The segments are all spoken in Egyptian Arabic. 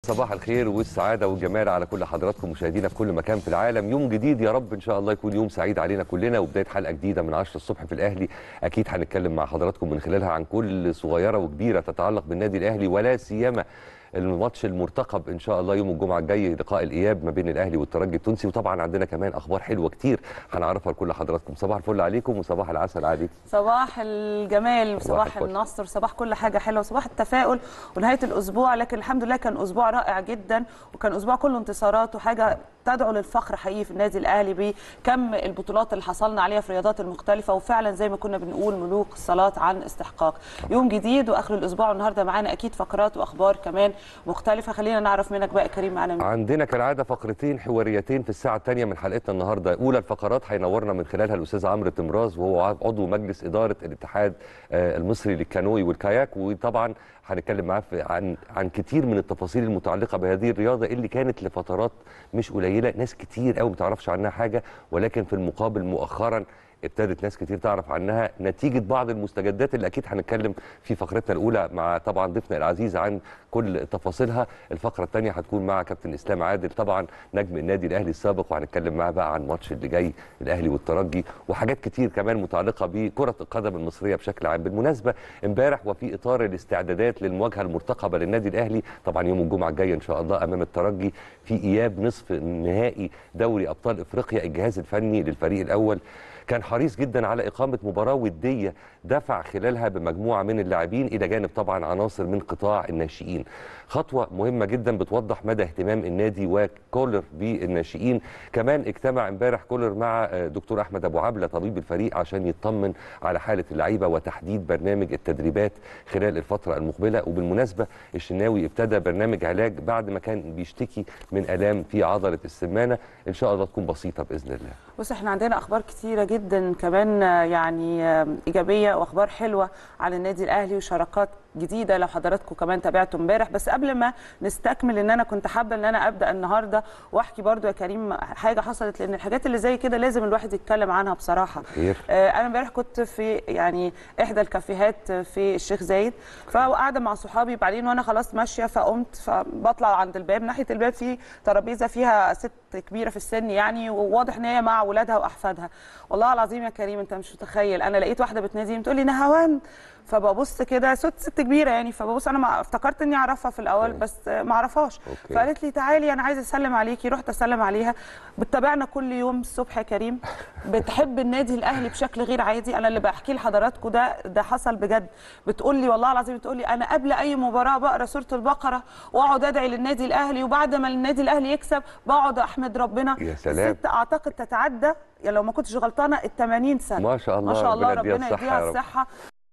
صباح الخير والسعاده والجمال على كل حضراتكم مشاهدينا في كل مكان في العالم يوم جديد يا رب ان شاء الله يكون يوم سعيد علينا كلنا وبدايه حلقه جديده من 10 الصبح في الاهلي اكيد هنتكلم مع حضراتكم من خلالها عن كل صغيره وكبيره تتعلق بالنادي الاهلي ولا سيما الماتش المرتقب ان شاء الله يوم الجمعه الجاي لقاء الاياب ما بين الاهلي والترجي التونسي وطبعا عندنا كمان اخبار حلوه كتير هنعرفها لكل حضراتكم صباح الفل عليكم وصباح العسل عليكم صباح الجمال وصباح الفل. النصر وصباح كل حاجه حلوه وصباح التفاؤل ونهايه الاسبوع لكن الحمد لله كان اسبوع رائع جدا وكان اسبوع كله انتصارات وحاجه تدعو للفخر حقيقي في النادي الاهلي بكم البطولات اللي حصلنا عليها في الرياضات المختلفه وفعلا زي ما كنا بنقول ملوك الصلاه عن استحقاق يوم جديد واخر الاسبوع والنهارده معانا اكيد فقرات واخبار كمان مختلفه خلينا نعرف منك بقى يا كريم معانا مين. عندنا كالعاده فقرتين حواريتين في الساعه الثانيه من حلقتنا النهارده اولى الفقرات هينورنا من خلالها الاستاذ عمرو تمراز وهو عضو مجلس اداره الاتحاد آه، المصري للكانوي والكاياك وطبعا هنتكلم معاه في- عن عن كتير من التفاصيل المتعلقه بهذه الرياضه اللي كانت لفترات مش قليله ناس كتير قوي ما تعرفش عنها حاجه ولكن في المقابل مؤخرا ابتدت ناس كتير تعرف عنها نتيجه بعض المستجدات اللي اكيد هنتكلم في فقرتنا الاولى مع طبعا ضيفنا العزيز عن كل تفاصيلها الفقره الثانيه هتكون مع كابتن اسلام عادل طبعا نجم النادي الاهلي السابق وهنتكلم معاه بقى عن الماتش اللي جاي الاهلي والترجي وحاجات كتير كمان متعلقه بكره القدم المصريه بشكل عام بالمناسبه امبارح وفي اطار الاستعدادات للمواجهه المرتقبه للنادي الاهلي طبعا يوم الجمعه الجايه ان شاء الله امام الترجي في اياب نصف نهائي دوري ابطال افريقيا الجهاز الفني للفريق الاول كان حريص جدا على إقامة مباراة ودية دفع خلالها بمجموعة من اللاعبين إلى جانب طبعا عناصر من قطاع الناشئين خطوة مهمة جدا بتوضح مدى اهتمام النادي وكولر بالناشئين كمان اجتمع امبارح كولر مع آه، دكتور أحمد أبو عبلة طبيب الفريق عشان يطمن على حالة اللعيبة وتحديد برنامج التدريبات خلال الفترة المقبلة وبالمناسبة الشناوي ابتدى برنامج علاج بعد ما كان بيشتكي من آلام في عضلة السمانة إن شاء الله تكون بسيطة بإذن الله بص احنا عندنا اخبار كتيره جدا كمان آه، يعني آه، ايجابيه واخبار حلوه على النادي الاهلي وشراكات جديده لو حضراتكم كمان تابعتوا امبارح بس قبل ما نستكمل ان انا كنت حابه ان انا ابدا النهارده واحكي برضو يا كريم حاجه حصلت لان الحاجات اللي زي كده لازم الواحد يتكلم عنها بصراحه خير آه، انا امبارح كنت في يعني احدى الكافيهات في الشيخ زايد فقاعده مع صحابي بعدين وانا خلاص ماشيه فقمت فبطلع عند الباب ناحيه الباب في ترابيزه فيها ست كبيره في السن يعني وواضح ان هي مع اولادها واحفادها والله العظيم يا كريم انت مش متخيل انا لقيت واحده بتناديني بتقول لي نهاوند فببص كده ست ست كبيره يعني فببص انا ما افتكرت اني اعرفها في الاول أوكي. بس ما اعرفهاش أوكي. فقالت لي تعالي انا عايزه اسلم عليكي رحت اسلم عليها بتتابعنا كل يوم الصبح يا كريم بتحب النادي الاهلي بشكل غير عادي انا اللي بحكي لحضراتكم ده ده حصل بجد بتقول لي والله العظيم بتقول لي انا قبل اي مباراه بقرا سوره البقره واقعد ادعي للنادي الاهلي وبعد ما النادي الاهلي يكسب بقعد احمد ربنا يا سلام. الست اعتقد تتعدى يعني لو ما كنتش غلطانه ال 80 سنه ما شاء الله ما شاء الله ربنا يديها ربنا الصحة يا يديها رب. الصحه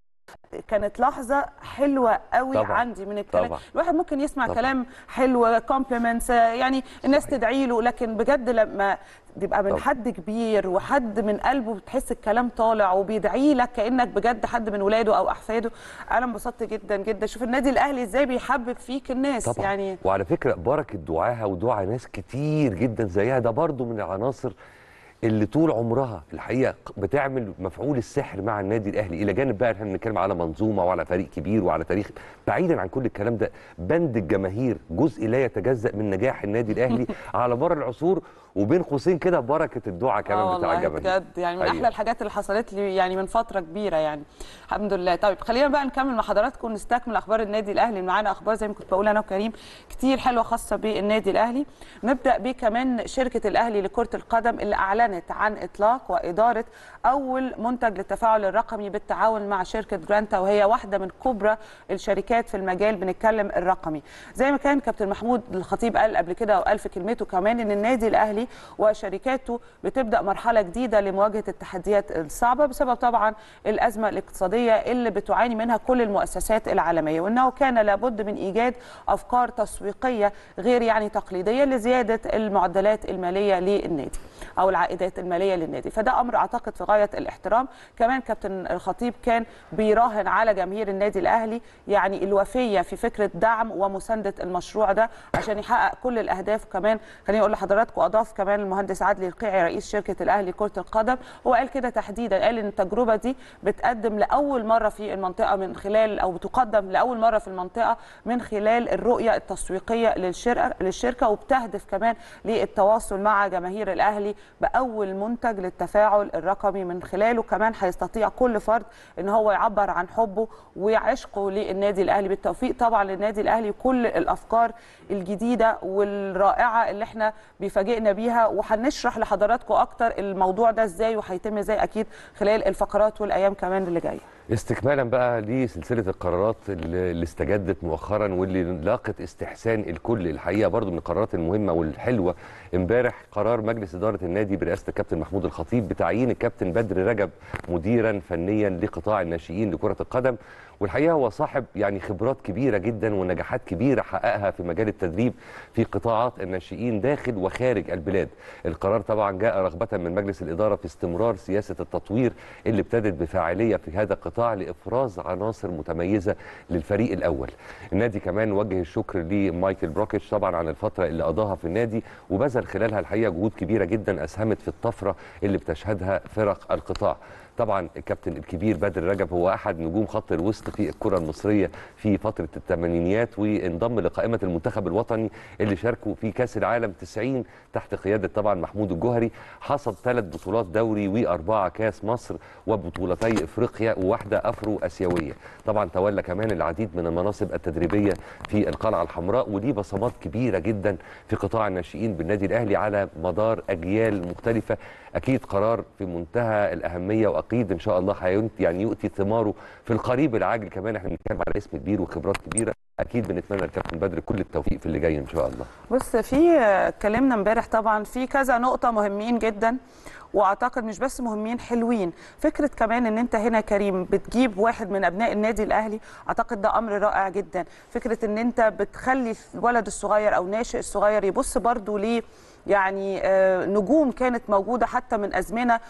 كانت لحظه حلوه قوي طبعاً. عندي من الكلام طبعاً. الواحد ممكن يسمع طبعاً. كلام حلو كومبلمنتس يعني الناس صحيح. تدعي له لكن بجد لما بيبقى من طبعاً. حد كبير وحد من قلبه بتحس الكلام طالع وبيدعي لك كانك بجد حد من ولاده او احفاده انا انبسطت جدا جدا شوف النادي الاهلي ازاي بيحبب فيك الناس طبعا يعني وعلى فكره بركه دعاها ودعاء ناس كتير جدا زيها ده برضو من العناصر اللي طول عمرها الحقيقه بتعمل مفعول السحر مع النادي الاهلي الى جانب بقى احنا بنتكلم على منظومه وعلى فريق كبير وعلى تاريخ بعيدا عن كل الكلام ده بند الجماهير جزء لا يتجزا من نجاح النادي الاهلي على مر العصور وبين قوسين كده بركه الدعاء اه كمان بتاع والله الجماهير بجد يعني من أيوة. احلى الحاجات اللي حصلت لي يعني من فتره كبيره يعني الحمد لله طيب خلينا بقى نكمل مع حضراتكم نستكمل اخبار النادي الاهلي معانا اخبار زي ما كنت بقول انا وكريم كتير حلوه خاصه بالنادي الاهلي نبدا بكمان شركه الاهلي لكره القدم اللي اعلنت عن اطلاق واداره اول منتج للتفاعل الرقمي بالتعاون مع شركه جرانتا وهي واحده من كبرى الشركات في المجال بنتكلم الرقمي زي ما كان كابتن محمود الخطيب قال قبل كده وقال في كلمته كمان ان النادي الاهلي وشركاته بتبدا مرحله جديده لمواجهه التحديات الصعبه بسبب طبعا الازمه الاقتصاديه اللي بتعاني منها كل المؤسسات العالميه وانه كان لابد من ايجاد افكار تسويقيه غير يعني تقليديه لزياده المعدلات الماليه للنادي او العائدات العائدات الماليه للنادي فده امر اعتقد في غايه الاحترام كمان كابتن الخطيب كان بيراهن على جماهير النادي الاهلي يعني الوفيه في فكره دعم ومسانده المشروع ده عشان يحقق كل الاهداف وكمان خليني اقول لحضراتكم اضاف كمان المهندس عادل القيعي رئيس شركه الاهلي كره القدم هو قال كده تحديدا قال ان التجربه دي بتقدم لاول مره في المنطقه من خلال او بتقدم لاول مره في المنطقه من خلال الرؤيه التسويقيه للشركه للشركه وبتهدف كمان للتواصل مع جماهير الاهلي باول منتج للتفاعل الرقمي من خلاله كمان هيستطيع كل فرد ان هو يعبر عن حبه وعشقه للنادي الاهلي بالتوفيق طبعا للنادي الاهلي كل الافكار الجديده والرائعه اللي احنا بيفاجئنا بيها وهنشرح لحضراتكم اكتر الموضوع ده ازاي وهيتم ازاي اكيد خلال الفقرات والايام كمان اللي جايه استكمالا بقى لسلسله القرارات اللي اللي استجدت مؤخرا واللي لاقت استحسان الكل الحقيقه برضو من القرارات المهمه والحلوه امبارح قرار مجلس اداره النادي برئاسه الكابتن محمود الخطيب بتعيين الكابتن بدر رجب مديرا فنيا لقطاع الناشئين لكره القدم والحقيقه هو صاحب يعني خبرات كبيره جدا ونجاحات كبيره حققها في مجال التدريب في قطاعات الناشئين داخل وخارج البلاد. القرار طبعا جاء رغبه من مجلس الاداره في استمرار سياسه التطوير اللي ابتدت بفاعليه في هذا القطاع لافراز عناصر متميزه للفريق الاول. النادي كمان وجه الشكر لمايكل بروكيتش طبعا عن الفتره اللي قضاها في النادي وبذل خلالها الحقيقه جهود كبيره جدا اسهمت في الطفره اللي بتشهدها فرق القطاع. طبعا الكابتن الكبير بدر رجب هو احد نجوم خط الوسط في الكره المصريه في فتره الثمانينيات وانضم لقائمه المنتخب الوطني اللي شاركوا في كاس العالم 90 تحت قياده طبعا محمود الجوهري حصد ثلاث بطولات دوري واربعه كاس مصر وبطولتي افريقيا وواحده افرو اسيويه طبعا تولى كمان العديد من المناصب التدريبيه في القلعه الحمراء ودي بصمات كبيره جدا في قطاع الناشئين بالنادي الاهلي على مدار اجيال مختلفه اكيد قرار في منتهى الاهميه واكيد ان شاء الله هينت يعني يؤتي ثماره في القريب العاجل كمان احنا بنتكلم على اسم كبير وخبرات كبيره اكيد بنتمنى للكابتن بدر كل التوفيق في اللي جاي ان شاء الله بص في اتكلمنا امبارح طبعا في كذا نقطة مهمين جدا واعتقد مش بس مهمين حلوين فكره كمان ان انت هنا كريم بتجيب واحد من ابناء النادي الاهلي اعتقد ده امر رائع جدا فكره ان انت بتخلي الولد الصغير او الناشئ الصغير يبص برضو ليه يعني آه، نجوم كانت موجوده حتى من ازمنه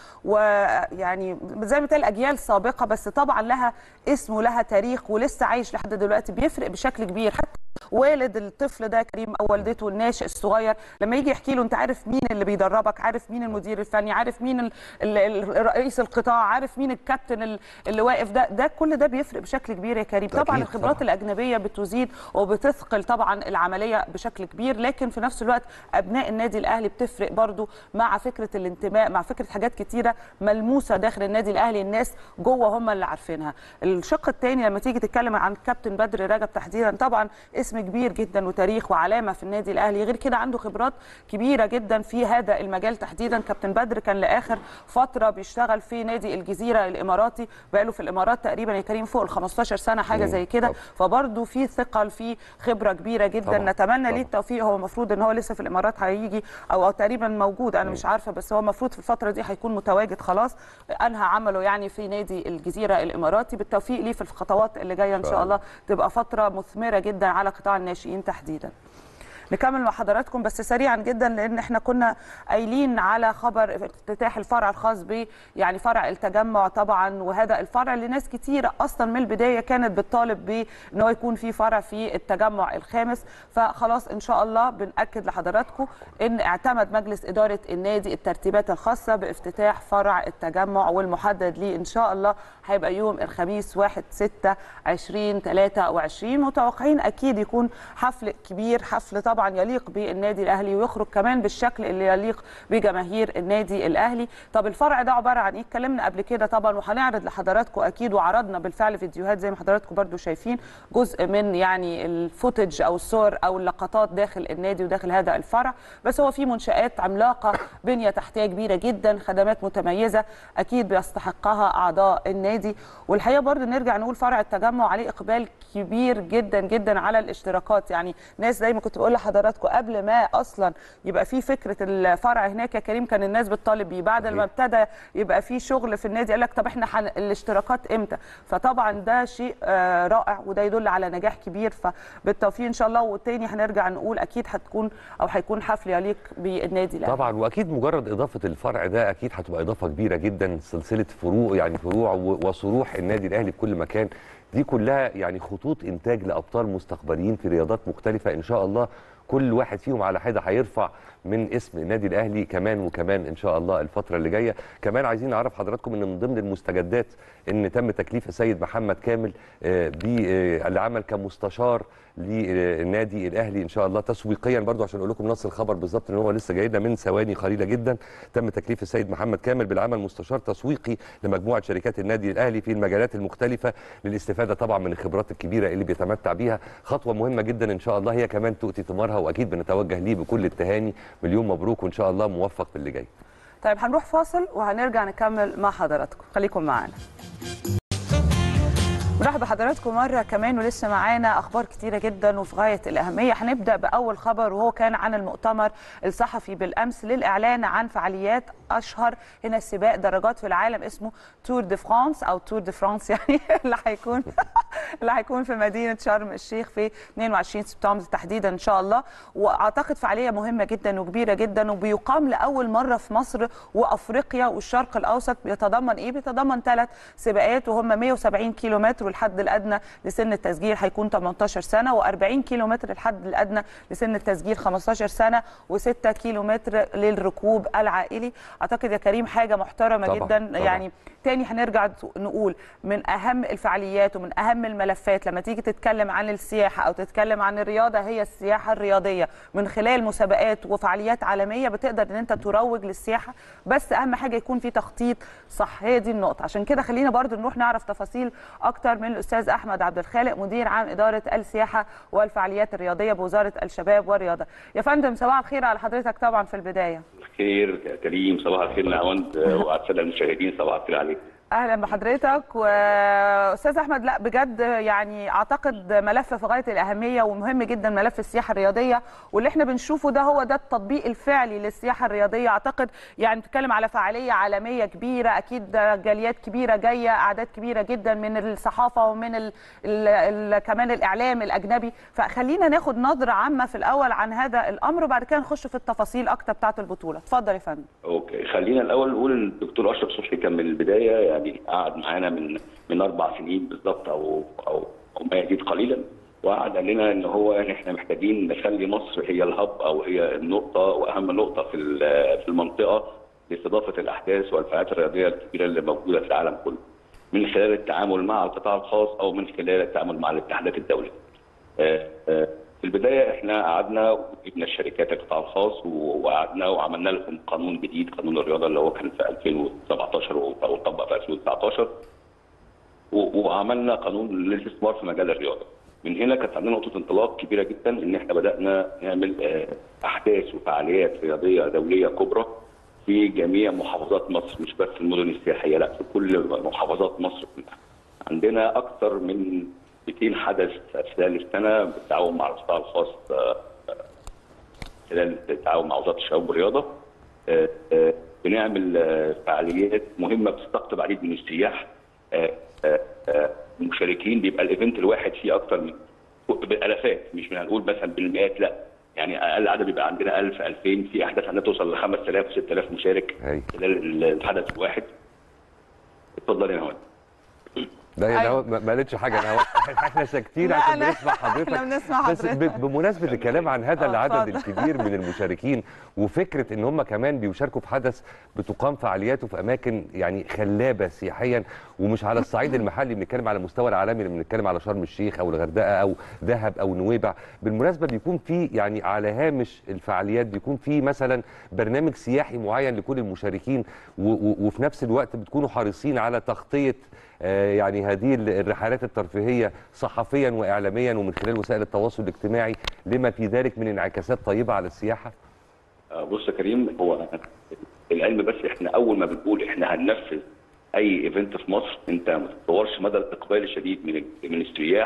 ويعني زي ما تقول اجيال سابقه بس طبعا لها اسم ولها تاريخ ولسه عايش لحد دلوقتي بيفرق بشكل كبير حتى والد الطفل ده كريم او والدته الناشئ الصغير لما يجي يحكي له انت عارف مين اللي بيدربك عارف مين المدير الفني عارف مين ال- ال- ال- رئيس القطاع عارف مين الكابتن ال- اللي واقف ده ده كل ده بيفرق بشكل كبير يا كريم طبعا أكيد الخبرات طبعاً. الاجنبيه بتزيد وبتثقل طبعا العمليه بشكل كبير لكن في نفس الوقت ابناء النادي الاهلي بتفرق برضو مع فكره الانتماء مع فكره حاجات كتيره ملموسه داخل النادي الاهلي الناس جوه هم اللي عارفينها الشق الثاني لما تيجي تتكلم عن كابتن بدر رجب تحديدا طبعا اسم كبير جدا وتاريخ وعلامه في النادي الاهلي غير كده عنده خبرات كبيره جدا في هذا المجال تحديدا كابتن بدر كان لاخر فتره بيشتغل في نادي الجزيره الاماراتي بقاله في الامارات تقريبا يا كريم فوق ال 15 سنه حاجه مم. زي كده طب. فبرضه في ثقل في خبره كبيره جدا طبعاً. نتمنى طبعاً. ليه التوفيق هو المفروض ان هو لسه في الامارات هيجي او, أو تقريبا موجود انا مش عارفه بس هو المفروض في الفتره دي هيكون متواجد خلاص انهى عمله يعني في نادي الجزيره الاماراتي بالتوفيق ليه في الخطوات اللي جايه ان شاء الله تبقى فتره مثمره جدا على قطاع الناشئين تحديدا نكمل مع حضراتكم بس سريعا جدا لان احنا كنا قايلين على خبر افتتاح الفرع الخاص ب يعني فرع التجمع طبعا وهذا الفرع لناس كتيره اصلا من البدايه كانت بتطالب بان هو يكون في فرع في التجمع الخامس فخلاص ان شاء الله بناكد لحضراتكم ان اعتمد مجلس اداره النادي الترتيبات الخاصه بافتتاح فرع التجمع والمحدد ليه ان شاء الله هيبقى يوم الخميس 1 6 2023 متوقعين اكيد يكون حفل كبير حفل طبعا يليق بالنادي الاهلي ويخرج كمان بالشكل اللي يليق بجماهير النادي الاهلي طب الفرع ده عباره عن ايه اتكلمنا قبل كده طبعا وهنعرض لحضراتكم اكيد وعرضنا بالفعل فيديوهات زي ما حضراتكم برضو شايفين جزء من يعني الفوتج او الصور او اللقطات داخل النادي وداخل هذا الفرع بس هو في منشات عملاقه بنيه تحتيه كبيره جدا خدمات متميزه اكيد بيستحقها اعضاء النادي والحقيقه برضو نرجع نقول فرع التجمع عليه اقبال كبير جدا جدا على الاشتراكات يعني ناس زي ما كنت بقول لحضرتك لحضراتكم قبل ما اصلا يبقى في فكره الفرع هناك يا كريم كان الناس بتطالب بيه بعد ما ابتدى يبقى في شغل في النادي قال لك طب احنا حن... الاشتراكات امتى فطبعا ده شيء آه رائع وده يدل على نجاح كبير فبالتوفيق ان شاء الله والتاني هنرجع نقول اكيد هتكون او هيكون حفل يليق بالنادي الاهلي طبعا واكيد مجرد اضافه الفرع ده اكيد هتبقى اضافه كبيره جدا سلسله فروع يعني فروع و- وصروح النادي الاهلي في كل مكان دي كلها يعني خطوط انتاج لابطال مستقبليين في رياضات مختلفه ان شاء الله كل واحد فيهم على حده هيرفع من اسم النادي الاهلي كمان وكمان ان شاء الله الفتره اللي جايه كمان عايزين نعرف حضراتكم ان من ضمن المستجدات ان تم تكليف السيد محمد كامل آه، بالعمل كمستشار للنادي الاهلي ان شاء الله تسويقيا برضو عشان اقول لكم نص الخبر بالظبط ان هو لسه جاي لنا من ثواني قليله جدا تم تكليف السيد محمد كامل بالعمل مستشار تسويقي لمجموعه شركات النادي الاهلي في المجالات المختلفه للاستفاده طبعا من الخبرات الكبيره اللي بيتمتع بيها خطوه مهمه جدا ان شاء الله هي كمان تؤتي ثمارها واكيد بنتوجه ليه بكل التهاني مليون مبروك وان شاء الله موفق في اللي جاي طيب هنروح فاصل وهنرجع نكمل مع حضراتكم خليكم معانا مرحبا بحضراتكم مرة كمان ولسه معانا أخبار كتيرة جدا وفي غاية الأهمية هنبدأ بأول خبر وهو كان عن المؤتمر الصحفي بالأمس للإعلان عن فعاليات أشهر هنا سباق درجات في العالم اسمه تور دي فرانس أو تور دي فرانس يعني اللي هيكون اللي هيكون في مدينة شرم الشيخ في 22 سبتمبر تحديدا إن شاء الله وأعتقد فعالية مهمة جدا وكبيرة جدا وبيقام لأول مرة في مصر وأفريقيا والشرق الأوسط بيتضمن إيه؟ بيتضمن ثلاث سباقات وهم 170 كيلو متر والحد الأدنى لسن التسجيل هيكون 18 سنة و40 كيلو متر الحد الأدنى لسن التسجيل 15 سنة و6 كيلو متر للركوب العائلي أعتقد يا كريم حاجة محترمة طبعاً، جدا طبعاً. يعني تاني هنرجع نقول من اهم الفعاليات ومن اهم الملفات لما تيجي تتكلم عن السياحه او تتكلم عن الرياضه هي السياحه الرياضيه من خلال مسابقات وفعاليات عالميه بتقدر ان انت تروج للسياحه بس اهم حاجه يكون في تخطيط صح هي دي النقطه عشان كده خلينا برضو نروح نعرف تفاصيل اكتر من الاستاذ احمد عبد الخالق مدير عام اداره السياحه والفعاليات الرياضيه بوزاره الشباب والرياضه يا فندم صباح الخير على حضرتك طبعا في البدايه خير يا كريم صباح الخير نعوند وعلى الساده المشاهدين صباح الخير عليك اهلا بحضرتك واستاذ احمد لا بجد يعني اعتقد ملف في غايه الاهميه ومهم جدا ملف السياحه الرياضيه واللي احنا بنشوفه ده هو ده التطبيق الفعلي للسياحه الرياضيه اعتقد يعني بتتكلم على فعاليه عالميه كبيره اكيد جاليات كبيره جايه اعداد كبيره جدا من الصحافه ومن ال ال ال كمان الاعلام الاجنبي فخلينا ناخد نظره عامه في الاول عن هذا الامر وبعد كده نخش في التفاصيل اكتر بتاعه البطوله اتفضل يا فندم اوكي خلينا الاول نقول ان الدكتور اشرف صبحي كان من البدايه يعني قعد معانا من من اربع سنين بالظبط او او او ما يزيد قليلا وقعد قال لنا ان هو ان احنا محتاجين نخلي مصر هي الهب او هي النقطه واهم نقطه في ال- في المنطقه لاستضافه الاحداث والفعاليات الرياضيه الكبيره اللي موجوده في العالم كله من خلال التعامل مع القطاع الخاص او من خلال التعامل مع الاتحادات الدوليه. آه، آه، في البدايه احنا قعدنا وجبنا الشركات القطاع الخاص و- وقعدنا وعملنا لهم قانون جديد قانون الرياضه اللي هو كان في 2017 و- او طبق في 2019 و- وعملنا قانون للاستثمار في مجال الرياضه. من هنا كانت عندنا نقطه انطلاق كبيره جدا ان احنا بدانا نعمل آه، احداث وفعاليات رياضيه دوليه كبرى في جميع محافظات مصر مش بس المدن السياحيه لا في كل محافظات مصر كلها. عندنا اكثر من 200 حدث خلال السنه بالتعاون مع القطاع الخاص آه، خلال التعاون مع وزاره الشباب والرياضه آه، آه، بنعمل آه، فعاليات مهمه بتستقطب عديد من السياح آه، آه، آه، المشاركين بيبقى الايفنت الواحد فيه اكثر من بالالافات مش هنقول مثلا بالمئات لا يعني اقل عدد بيبقى عندنا 1000 2000 في احداث عندنا توصل ل 5000 6000 مشارك هاي. خلال الحدث الواحد اتفضل يا هوان لا يا أيوة. نهى ما ما قالتش حاجه انا احنا ساكتين لا، عشان أنا- بنسمع حضرتك إحنا بنسمع بس حضرتك. ب- بمناسبه الكلام عن هذا آه، العدد اتفضل. الكبير من المشاركين وفكره ان هم كمان بيشاركوا في حدث بتقام فعالياته في اماكن يعني خلابه سياحيا ومش على الصعيد المحلي بنتكلم على المستوى العالمي لما بنتكلم على شرم الشيخ او الغردقه او دهب او نويبع بالمناسبه بيكون في يعني على هامش الفعاليات بيكون في مثلا برنامج سياحي معين لكل المشاركين و- و- وفي نفس الوقت بتكونوا حريصين على تغطيه آه، يعني هذه ال- الرحلات الترفيهيه صحفيا واعلاميا ومن خلال وسائل التواصل الاجتماعي لما في ذلك من انعكاسات طيبه على السياحه آه، بص يا كريم هو العلم بس احنا اول ما بنقول احنا هننفذ اي ايفنت في مصر انت ما تتصورش مدى الاقبال الشديد من من السياح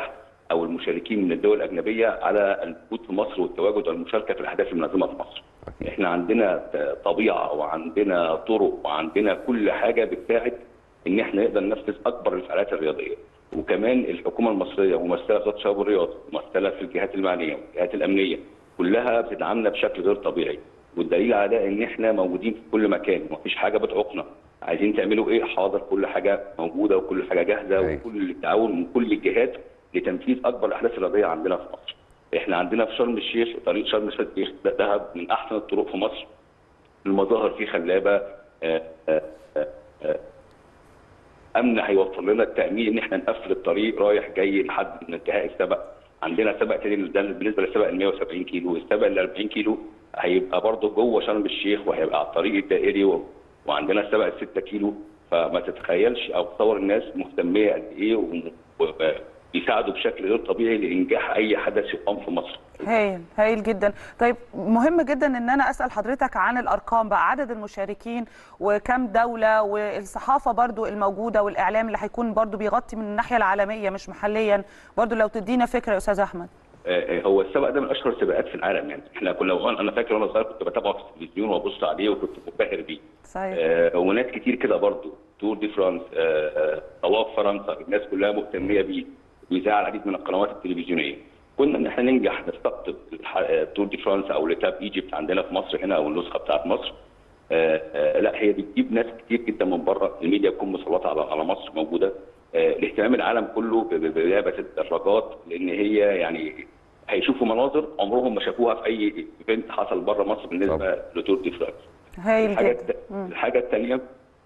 او المشاركين من الدول الاجنبيه على الوجود في مصر والتواجد والمشاركه في الاحداث المنظمه في مصر. احنا عندنا طبيعه وعندنا طرق وعندنا كل حاجه بتساعد ان احنا نقدر ننفذ اكبر الفعاليات الرياضيه. وكمان الحكومه المصريه ممثله في وزاره الشباب والرياضه، ممثله في الجهات المعنيه والجهات الامنيه، كلها بتدعمنا بشكل غير طبيعي. والدليل على ده ان احنا موجودين في كل مكان، مفيش حاجه بتعوقنا. عايزين تعملوا ايه؟ حاضر كل حاجه موجوده وكل حاجه جاهزه أيوة. وكل التعاون من كل الجهات لتنفيذ اكبر الاحداث الرياضيه عندنا في مصر. احنا عندنا في شرم الشيخ طريق شرم الشيخ ده دهب من احسن الطرق في مصر. المظاهر فيه خلابه آه، آه، آه، آه، امن هيوفر لنا التامين ان احنا نقفل الطريق رايح جاي لحد من انتهاء السبق عندنا سبق تاني ده بالنسبه للسبق ال 170 كيلو السبق ال 40 كيلو هيبقى برضه جوه شرم الشيخ وهيبقى على الطريق الدائري و... وعندنا السبق ال 6 كيلو فما تتخيلش او تصور الناس مهتميه قد ايه وبيساعدوا بشكل غير طبيعي لانجاح اي حدث يقام في مصر. هايل هايل جدا طيب مهم جدا ان انا اسال حضرتك عن الارقام بقى عدد المشاركين وكم دوله والصحافه برضو الموجوده والاعلام اللي هيكون برضو بيغطي من الناحيه العالميه مش محليا برضو لو تدينا فكره يا استاذ احمد آه، هو السبق ده من اشهر السباقات في العالم يعني احنا كنا انا فاكر وانا صغير كنت بتابعه في التلفزيون وابص عليه وكنت منبهر بيه صحيح آه، وناس كتير كده برضو تور دي فرانس آه، آه، طواف فرنسا الناس كلها مهتميه بيه بيذاع العديد من القنوات التلفزيونيه كنا ان احنا ننجح نستقطب الح- آه، تور دي فرانس او لتاب ايجيبت عندنا في مصر هنا او النسخه بتاعت مصر آه، آه، لا هي بتجيب ناس كتير جدا من بره الميديا تكون مسلطه على على مصر موجوده آه، الاهتمام العالم كله ب- ب- بلعبه الدراجات لان هي يعني هيشوفوا مناظر عمرهم ما شافوها في اي ايفنت حصل بره مصر بالنسبه طبعا. لتور دي فرانس هايل الحاجه جدا الت- الحاجه الثانيه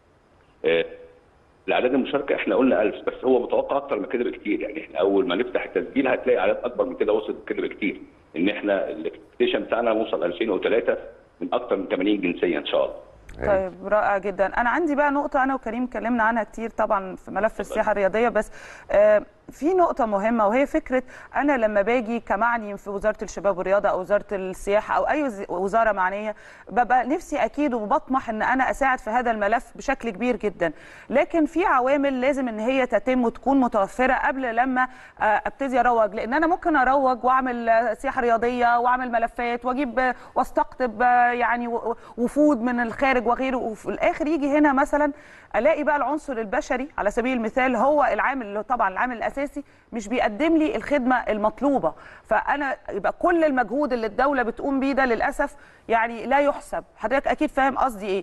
الاعداد المشاركه احنا قلنا 1000 بس هو متوقع اكتر من كده بكتير يعني احنا اول ما نفتح التسجيل هتلاقي اعداد اكبر من كده وصلت كده بكتير ان احنا الاكسبكتيشن بتاعنا موصل 2003 من اكتر من 80 جنسيه ان شاء الله طيب رائع جدا انا عندي بقى نقطه انا وكريم اتكلمنا عنها كتير طبعا في ملف السياحه الرياضيه بس آه، في نقطه مهمه وهي فكره انا لما باجي كمعني في وزاره الشباب والرياضه او وزاره السياحه او اي وز- وزاره معنيه ببقى نفسي اكيد وبطمح ان انا اساعد في هذا الملف بشكل كبير جدا لكن في عوامل لازم ان هي تتم وتكون متوفره قبل لما آه، ابتدي اروج لان انا ممكن اروج واعمل آه، سياحه رياضيه واعمل ملفات واجيب آه، واستقطب آه، يعني و- وفود من الخارج وغيره وفي الاخر يجي هنا مثلا الاقي بقى العنصر البشري على سبيل المثال هو العامل اللي هو طبعا العامل الاساسي مش بيقدم لي الخدمه المطلوبه فانا يبقى كل المجهود اللي الدوله بتقوم بيه ده للاسف يعني لا يحسب حضرتك اكيد فاهم قصدي ايه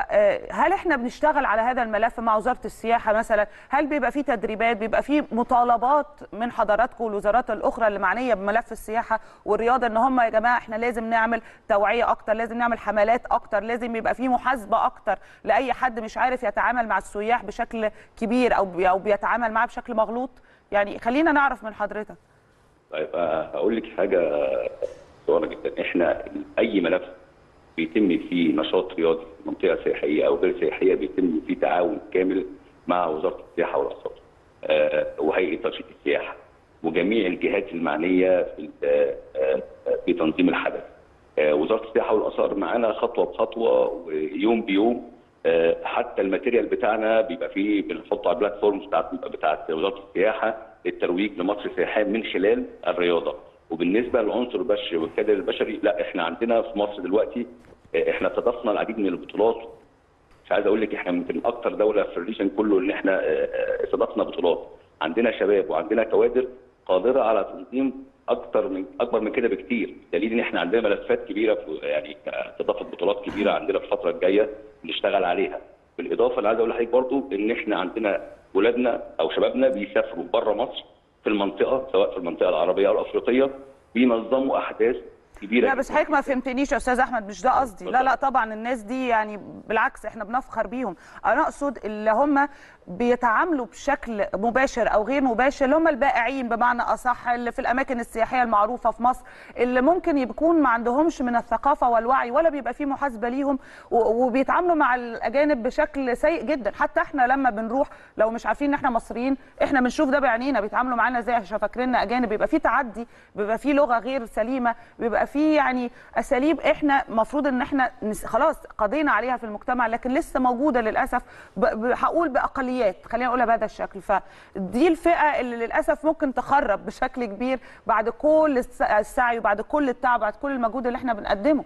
فهل احنا بنشتغل على هذا الملف مع وزاره السياحه مثلا هل بيبقى في تدريبات بيبقى في مطالبات من حضراتكم والوزارات الاخرى اللي معنيه بملف السياحه والرياضه ان هم يا جماعه احنا لازم نعمل توعيه اكتر لازم نعمل حملات اكتر لازم يبقى في محاسبه اكتر لاي حد مش عارف يتعامل مع السياح بشكل كبير او بي- او بيتعامل معاه بشكل مغلوط يعني خلينا نعرف من حضرتك طيب آه، هقول لك حاجه صغيره جدا احنا اي ملف بيتم فيه نشاط رياضي في منطقه سياحيه او غير سياحيه بيتم فيه تعاون كامل مع وزاره السياحه والاثار آه، وهيئه تنشيط السياحه وجميع الجهات المعنيه في آه، آه، في تنظيم الحدث آه، وزاره السياحه والاثار معانا خطوه بخطوه ويوم بيوم آه، حتى الماتيريال بتاعنا بيبقى فيه بنحطه على البلاتفورمز بتاعت بتاعت وزاره السياحه للترويج لمصر سياحيا من خلال الرياضه وبالنسبه للعنصر البشري والكادر البشري لا احنا عندنا في مصر دلوقتي آه، احنا استضفنا العديد من البطولات مش عايز اقول لك احنا يمكن اكتر دوله في الريجن كله ان احنا آه، آه، استضفنا بطولات عندنا شباب وعندنا كوادر قادره على تنظيم اكتر من اكبر من كده بكتير دليل ان احنا عندنا ملفات كبيره في يعني استضافه بطولات كبيره عندنا في الفتره الجايه نشتغل عليها بالاضافه اللي عايز اقول لحضرتك برضو ان احنا عندنا ولادنا او شبابنا بيسافروا بره مصر في المنطقه سواء في المنطقه العربيه او الافريقيه بينظموا احداث كبيره لا بس جداً. حضرتك ما فهمتنيش يا استاذ احمد مش ده قصدي لا لا طبعا الناس دي يعني بالعكس احنا بنفخر بيهم انا اقصد اللي هم بيتعاملوا بشكل مباشر او غير مباشر اللي هم البائعين بمعنى اصح اللي في الاماكن السياحيه المعروفه في مصر اللي ممكن يكون ما عندهمش من الثقافه والوعي ولا بيبقى في محاسبه ليهم و- وبيتعاملوا مع الاجانب بشكل سيء جدا حتى احنا لما بنروح لو مش عارفين ان احنا مصريين احنا بنشوف ده بعينينا بيتعاملوا معانا ازاي عشان فاكريننا اجانب بيبقى في تعدي بيبقى في لغه غير سليمه بيبقى بيبقى في يعني اساليب احنا المفروض ان احنا نس- خلاص قضينا عليها في المجتمع لكن لسه موجوده للاسف ب- ب- هقول باقليات خلينا نقولها بهذا الشكل فدي الفئه اللي للاسف ممكن تخرب بشكل كبير بعد كل الس- السعي وبعد كل التعب بعد كل المجهود اللي احنا بنقدمه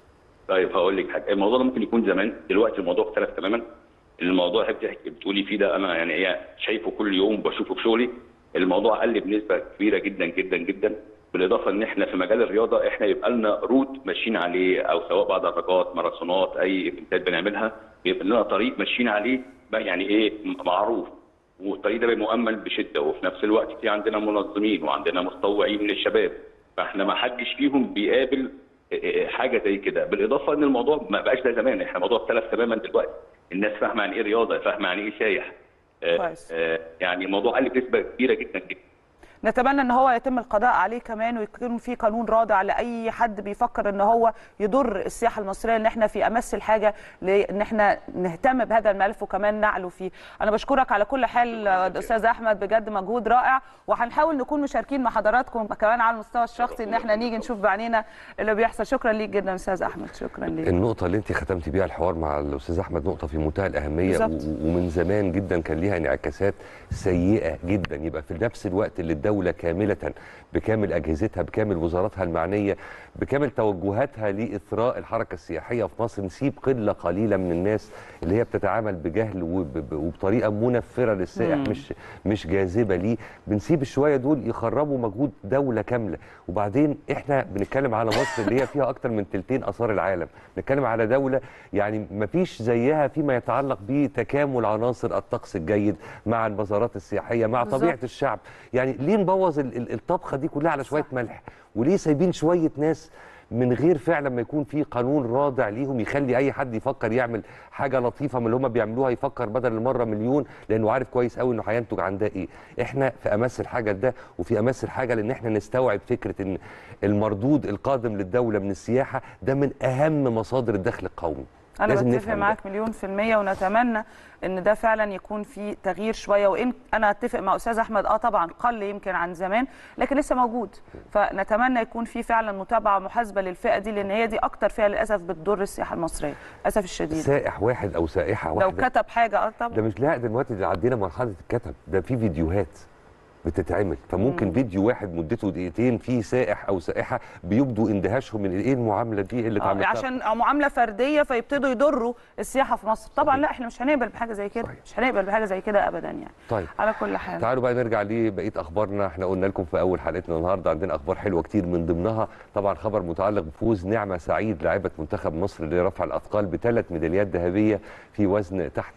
طيب هقول لك حاجه الموضوع ده ممكن يكون زمان دلوقتي الموضوع اختلف تماما الموضوع اللي بتحكي بتقولي فيه ده انا يعني ايه شايفه كل يوم بشوفه في شغلي الموضوع قل بنسبه كبيره جدا جدا جدا بالاضافه ان احنا في مجال الرياضه احنا يبقى لنا روت ماشيين عليه او سواء بعد دراجات ماراثونات اي ايفنتات بنعملها بيبقى لنا طريق ماشيين عليه بقى يعني ايه معروف والطريق ده بيبقى مؤمن بشده وفي نفس الوقت في عندنا منظمين وعندنا متطوعين من الشباب فاحنا ما حدش فيهم بيقابل حاجه زي كده بالاضافه ان الموضوع ما بقاش زي زمان احنا الموضوع اختلف تماما دلوقتي الناس فاهمه يعني ايه رياضه فاهمه يعني ايه سايح آه، كويس. آه، يعني الموضوع قل بنسبه كبيره جدا جدا نتمنى ان هو يتم القضاء عليه كمان ويكون في قانون رادع لاي حد بيفكر ان هو يضر السياحه المصريه ان احنا في امس الحاجه لان احنا نهتم بهذا الملف وكمان نعلو فيه انا بشكرك على كل حال آه، استاذ احمد بجد مجهود رائع وهنحاول نكون مشاركين مع حضراتكم كمان على المستوى الشخصي ان احنا نيجي نشوف بعينينا اللي بيحصل شكرا ليك جدا استاذ احمد شكرا ليك النقطة اللي أنت ختمتي بيها الحوار مع الأستاذ أحمد نقطة في منتهى الأهمية بالظبط. و- ومن زمان جدا كان ليها انعكاسات سيئة جدا يبقى في نفس الوقت اللي الدولة كاملة بكامل أجهزتها بكامل وزاراتها المعنية بكامل توجهاتها لإثراء الحركة السياحية في مصر نسيب قلة قليلة من الناس اللي هي بتتعامل بجهل وب- وبطريقة منفرة للسائح مش مش جاذبة ليه بنسيب الشوية دول يخربوا مجهود دولة كاملة وبعدين احنا بنتكلم على مصر اللي هي فيها أكتر من تلتين آثار العالم بنتكلم على دولة يعني مفيش زيها فيما يتعلق بتكامل عناصر الطقس الجيد مع المزارات السياحية مع بالظبط. طبيعة الشعب يعني ليه نبوظ ال- ال- الطبخة دي كلها على شوية ملح وليه سايبين شوية ناس من غير فعلا ما يكون في قانون رادع ليهم يخلي اي حد يفكر يعمل حاجه لطيفه من اللي هم بيعملوها يفكر بدل المره مليون لانه عارف كويس قوي انه هينتج عن ده ايه احنا في امس الحاجه لده وفي امس الحاجه لان احنا نستوعب فكره ان المردود القادم للدوله من السياحه ده من اهم مصادر الدخل القومي انا لازم بتفق نفهم ده. معاك مليون في المية ونتمنى ان ده فعلا يكون في تغيير شوية وان انا اتفق مع استاذ احمد اه طبعا قل يمكن عن زمان لكن لسه موجود فنتمنى يكون في فعلا متابعة محاسبة للفئة دي لان هي دي اكتر فئة للاسف بتضر السياحة المصرية للاسف الشديد سائح واحد او سائحه لو واحده كتب حاجة اه ده طبعا مش لا دلوقتي ده عدينا مرحله الكتب ده في فيديوهات بتتعمل فممكن فيديو واحد مدته دقيقتين فيه سائح او سائحه بيبدوا اندهاشهم من ايه المعامله دي اللي آه اتعملت عشان معاملة فردية فيبتدوا يضروا السياحة في مصر طبعا لا احنا مش هنقبل بحاجة زي كده صحيح. مش هنقبل بحاجة زي كده ابدا يعني طيب على كل حال تعالوا بقى نرجع لبقيه اخبارنا احنا قلنا لكم في اول حلقتنا النهارده عندنا اخبار حلوه كتير من ضمنها طبعا خبر متعلق بفوز نعمه سعيد لاعبه منتخب مصر لرفع الاثقال بثلاث ميداليات ذهبيه في وزن تحت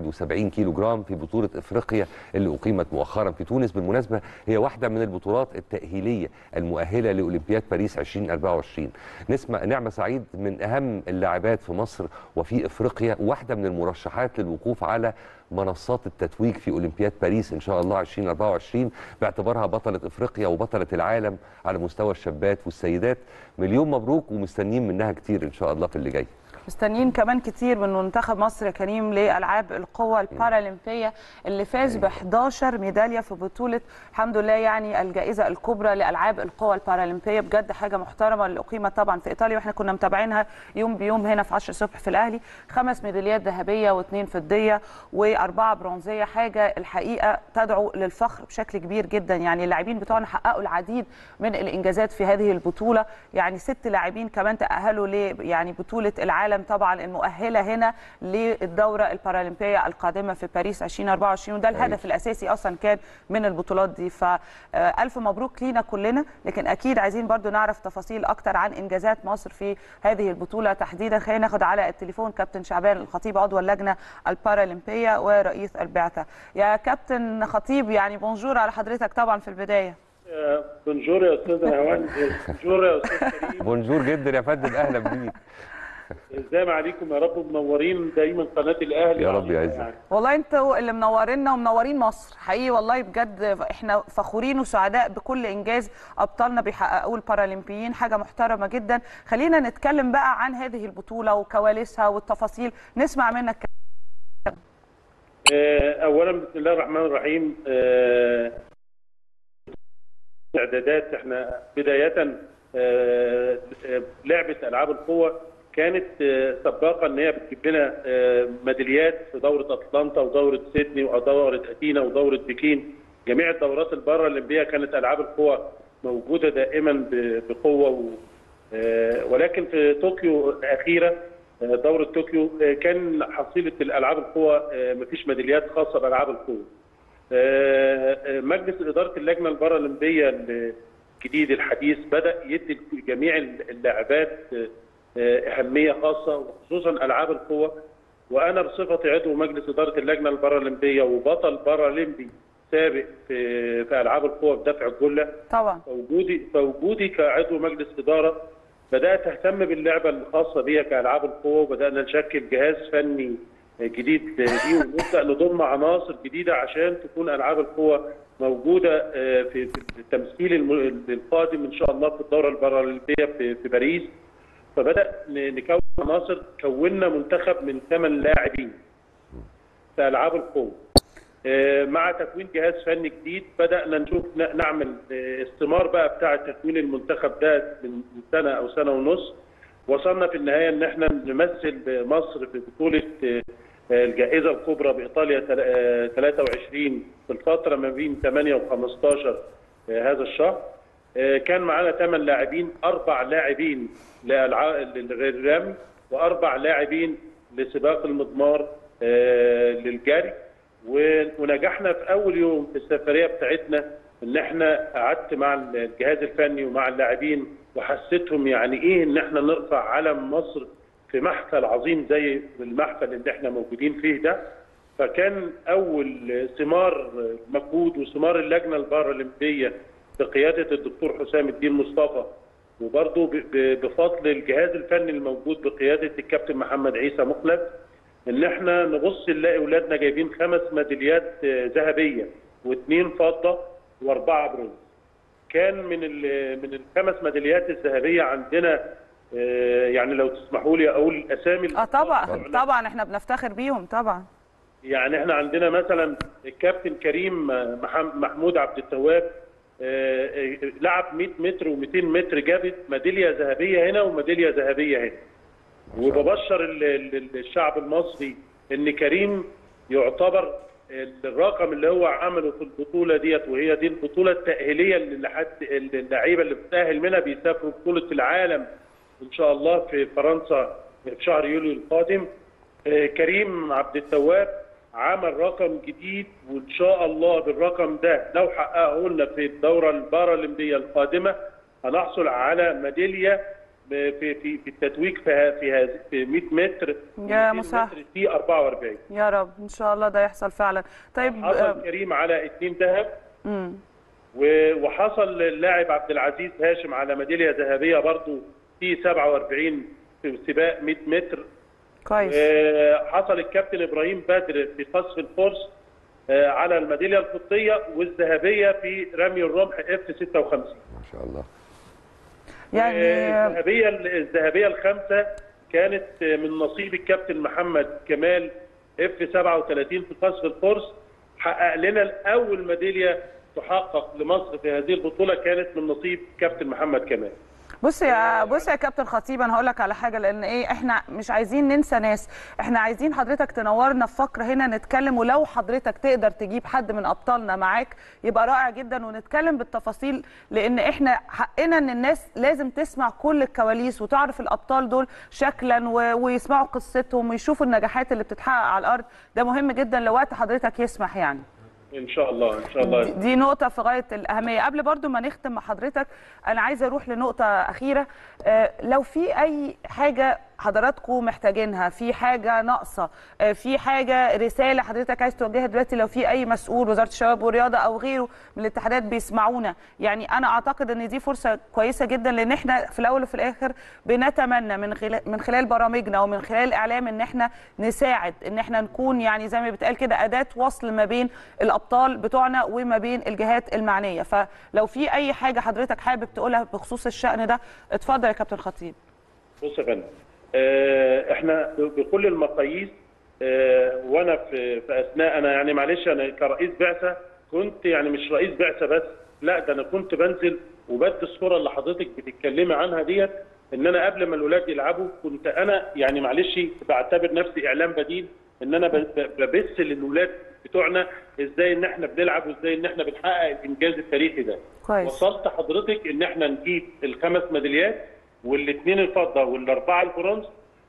71 كيلو جرام في بطوله افريقيا اللي اقيمت مؤخرا في تونس بالمناسبه هي واحده من البطولات التاهيليه المؤهله لاولمبياد باريس 2024 نسمة نعمه سعيد من اهم اللاعبات في مصر وفي افريقيا واحده من المرشحات للوقوف على منصات التتويج في اولمبياد باريس ان شاء الله 2024 باعتبارها بطله افريقيا وبطله العالم على مستوى الشابات والسيدات مليون مبروك ومستنيين منها كتير ان شاء الله في اللي جاي مستنيين كمان كتير من منتخب مصر يا كريم لالعاب القوى البارالمبيه اللي فاز ب 11 ميداليه في بطوله الحمد لله يعني الجائزه الكبرى لالعاب القوى البارالمبيه بجد حاجه محترمه اللي اقيمت طبعا في ايطاليا واحنا كنا متابعينها يوم بيوم هنا في 10 الصبح في الاهلي خمس ميداليات ذهبيه واثنين فضيه واربعه برونزيه حاجه الحقيقه تدعو للفخر بشكل كبير جدا يعني اللاعبين بتوعنا حققوا العديد من الانجازات في هذه البطوله يعني ست لاعبين كمان تاهلوا ل يعني بطوله العالم طبعا المؤهله هنا للدوره البارالمبيه القادمه في باريس 2024 وده الهدف الاساسي اصلا كان من البطولات دي فالف مبروك لينا كلنا لكن اكيد عايزين برضو نعرف تفاصيل اكتر عن انجازات مصر في هذه البطوله تحديدا خلينا ناخد على التليفون كابتن شعبان الخطيب عضو اللجنه البارالمبيه ورئيس البعثه يا كابتن خطيب يعني بونجور على حضرتك طبعا في البدايه آه، بونجور يا استاذ نهوان بونجور يا استاذ كريم بونجور جدا يا فندم اهلا بيك ازاي عليكم يا رب منورين دايما قناه الاهلي يا رب يعزك. يعني. والله انتوا اللي منورينا ومنورين مصر حقيقي والله بجد احنا فخورين وسعداء بكل انجاز ابطالنا بيحققوه البارالمبيين حاجه محترمه جدا خلينا نتكلم بقى عن هذه البطوله وكواليسها والتفاصيل نسمع منك آه، اولا بسم الله الرحمن الرحيم آه، اعدادات احنا بدايه آه، آه، لعبه العاب القوه كانت آه، سباقه ان هي بتجيب لنا آه، ميداليات في دوره اتلانتا ودوره سيدني ودوره اثينا ودوره بكين جميع الدورات البره الاولمبيه كانت العاب القوى موجوده دائما ب- بقوه و آه، ولكن في طوكيو الاخيره آه، دوره طوكيو آه، كان حصيله الالعاب القوى آه، مفيش ميداليات خاصه بالعاب القوى آه، آه، مجلس اداره اللجنه البارالمبيه الجديد الحديث بدا يدي جميع اللاعبات آه، آه، اهميه خاصه وخصوصا العاب القوى وانا بصفتي عضو مجلس اداره اللجنه البارالمبيه وبطل بارالمبي سابق في في العاب القوى في دفع الجله طبعا فوجودي فوجودي كعضو مجلس اداره بدات اهتم باللعبه الخاصه بي كالعاب القوه وبدانا نشكل جهاز فني جديد ليه ونبدا نضم عناصر جديده عشان تكون العاب القوه موجوده آه، في في التمثيل الم- القادم ان شاء الله في الدوره البارالمبيه في في باريس فبدا ن- نكون عناصر كونا منتخب من ثمان لاعبين في العاب القوه آه، مع تكوين جهاز فني جديد بدانا نشوف ن- نعمل آه، استمار بقى بتاع تكوين المنتخب ده من سنه او سنه ونص وصلنا في النهايه ان احنا نمثل مصر في بطوله آه، آه، الجائزه الكبرى بايطاليا تل- آه، 23 في الفتره ما بين 8 و 15 آه، هذا الشهر آه، كان معانا ثمان لاعبين اربع لاعبين للع- للرمي واربع لاعبين لسباق المضمار آه، للجري و- ونجحنا في اول يوم في السفريه بتاعتنا ان احنا قعدت مع الجهاز الفني ومع اللاعبين وحسيتهم يعني ايه ان احنا نرفع علم مصر في محفل عظيم زي المحفل اللي احنا موجودين فيه ده فكان اول ثمار مجهود وثمار اللجنه البارالمبيه بقياده الدكتور حسام الدين مصطفى وبرضه ب- ب- بفضل الجهاز الفني الموجود بقياده الكابتن محمد عيسى مخلد ان احنا نبص نلاقي اولادنا جايبين خمس ميداليات آه، ذهبيه واثنين فضه واربعه برونز. كان من ال- من الخمس ميداليات الذهبيه عندنا آه، يعني لو تسمحوا لي اقول اسامي اه طبعا طبعا احنا بنفتخر بيهم طبعا يعني احنا عندنا مثلا الكابتن كريم مح- محمود عبد التواب آه، آه، لعب 100 متر و200 متر جابت ميداليه ذهبيه هنا وميداليه ذهبيه هنا وببشر ال- ال- الشعب المصري ان كريم يعتبر الرقم اللي هو عمله في البطوله ديت وهي دي البطوله التاهيليه اللي لحد اللعيبه اللي بتاهل منها بيسافروا بطوله العالم ان شاء الله في فرنسا في شهر يوليو القادم آه، كريم عبد التواب عمل رقم جديد وان شاء الله بالرقم ده لو حققه لنا في الدوره البارالمبيه القادمه هنحصل على ميداليه في في في التتويج في ه- في هذه في 100 متر يا 200 مسهل. متر في 44 يا رب ان شاء الله ده يحصل فعلا طيب حصل آه، كريم على اثنين ذهب مم. و- وحصل اللاعب عبد العزيز هاشم على ميداليه ذهبيه برضو في 47 في سباق 100 متر كويس آه، حصل الكابتن ابراهيم بدر في قصف الفرس آه، على الميداليه الفضيه والذهبيه في رمي الرمح اف 56 ما شاء الله يعني آه، الذهبيه الذهبيه الخامسه كانت آه، من نصيب الكابتن محمد كمال اف 37 في قصف الفرس حقق لنا اول ميداليه تحقق لمصر في هذه البطوله كانت من نصيب كابتن محمد كمال بص يا بص يا كابتن خطيب انا هقول لك على حاجه لان ايه احنا مش عايزين ننسى ناس احنا عايزين حضرتك تنورنا في فقره هنا نتكلم ولو حضرتك تقدر تجيب حد من ابطالنا معاك يبقى رائع جدا ونتكلم بالتفاصيل لان احنا حقنا ان الناس لازم تسمع كل الكواليس وتعرف الابطال دول شكلا و... ويسمعوا قصتهم ويشوفوا النجاحات اللي بتتحقق على الارض ده مهم جدا لو وقت حضرتك يسمح يعني ان شاء الله ان شاء الله دي- دي نقطة في غاية الأهمية قبل برضو ما نختم مع حضرتك أنا عايزة أروح لنقطة أخيرة آه، لو في أي حاجة حضراتكم محتاجينها في حاجة ناقصة آه، في حاجة رسالة حضرتك عايز توجهها دلوقتي لو في أي مسؤول وزارة الشباب والرياضة أو غيره من الاتحادات بيسمعونا يعني أنا أعتقد أن دي فرصة كويسة جدا لأن إحنا في الأول وفي الآخر بنتمنى من خلال من خلال برامجنا ومن خلال الإعلام أن إحنا نساعد أن إحنا نكون يعني زي ما بيتقال كده أداة وصل ما بين الأبطال بتوعنا وما بين الجهات المعنية فلو في أي حاجة حضرتك حابب تقولها بخصوص الشأن ده اتفضل يا كابتن خطيب بص يا فندم آه، احنا بكل المقاييس آه، وانا في في اثناء انا يعني معلش انا كرئيس بعثه كنت يعني مش رئيس بعثه بس لا ده انا كنت بنزل وبدي الصوره اللي حضرتك بتتكلمي عنها ديت ان انا قبل ما الولاد يلعبوا كنت انا يعني معلش بعتبر نفسي اعلام بديل ان انا ب- ب- ببث للولاد بتوعنا ازاي ان احنا بنلعب وازاي ان احنا بنحقق الانجاز التاريخي ده. كويس وصلت حضرتك ان احنا نجيب الخمس ميداليات والاثنين الفضه والاربعه البرونز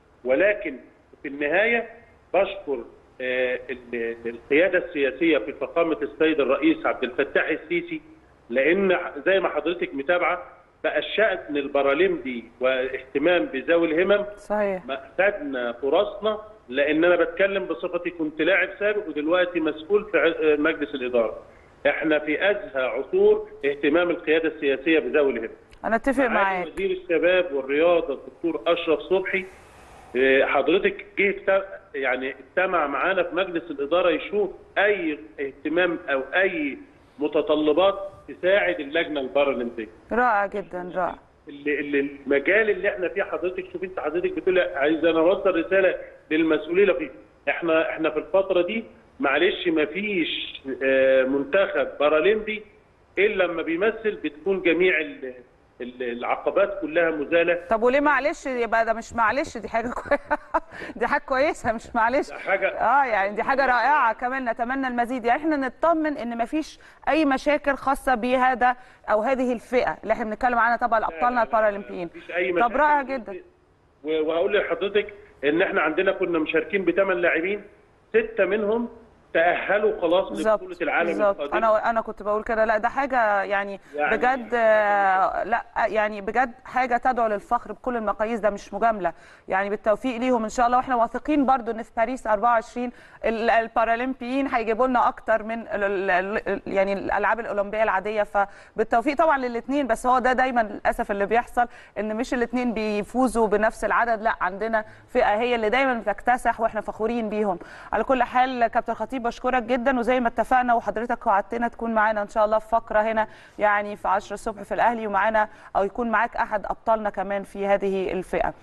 ولكن في النهايه بشكر آه، ال- القياده السياسيه في فخامه السيد الرئيس عبد الفتاح السيسي لان زي ما حضرتك متابعه بقى الشأن البارالمبي واهتمام بذوي الهمم صحيح ما خدنا فرصنا لان انا بتكلم بصفتي كنت لاعب سابق ودلوقتي مسؤول في ع- مجلس الاداره. احنا في ازهى عصور اهتمام القياده السياسيه بذوي الهمم. انا اتفق معالي معاك وزير الشباب والرياضه الدكتور اشرف صبحي آه، حضرتك جه اجت- يعني اجتمع معانا في مجلس الاداره يشوف اي اهتمام او اي متطلبات تساعد اللجنه البارالمبيه. رائع جدا رائع اللي اللي المجال اللي احنا فيه حضرتك شوف انت حضرتك بتقول عايز انا اوصل رساله للمسؤولين فيه احنا احنا في الفتره دي معلش ما فيش آه، منتخب بارالمبي الا لما بيمثل بتكون جميع ال- ال- العقبات كلها مزاله طب وليه معلش يبقى ده مش معلش دي حاجه كويسه دي حاجه كويسه مش معلش حاجه اه يعني دي حاجه رائعه كمان نتمنى المزيد يعني احنا نطمن ان مفيش اي مشاكل خاصه بهذا او هذه الفئه اللي احنا بنتكلم عنها طبعا ابطالنا البارالمبيين مفيش اي طب مشاكل. رائع جدا و- وهقول لحضرتك ان احنا عندنا كنا مشاركين بثمان لاعبين سته منهم تاهلوا خلاص لبطوله بالظبط العالم بالظبط القادمه انا انا كنت بقول كده لا ده حاجه يعني, يعني- بجد آه، لا يعني بجد حاجه تدعو للفخر بكل المقاييس ده مش مجامله يعني بالتوفيق ليهم ان شاء الله واحنا واثقين برضو ان في باريس 24 ال- البارالمبيين هيجيبوا لنا اكتر من ال- ال- ال- يعني الالعاب الاولمبيه العاديه فبالتوفيق طبعا للاثنين بس هو ده دايما للاسف اللي بيحصل ان مش الاثنين بيفوزوا بنفس العدد لا عندنا فئه هي اللي دايما بتكتسح واحنا فخورين بيهم على كل حال كابتن خطيب بشكرك جدا وزي ما اتفقنا وحضرتك وعدتنا تكون معانا ان شاء الله في فقره هنا يعني في 10 الصبح في الاهلي ومعانا او يكون معاك احد ابطالنا كمان في هذه الفئه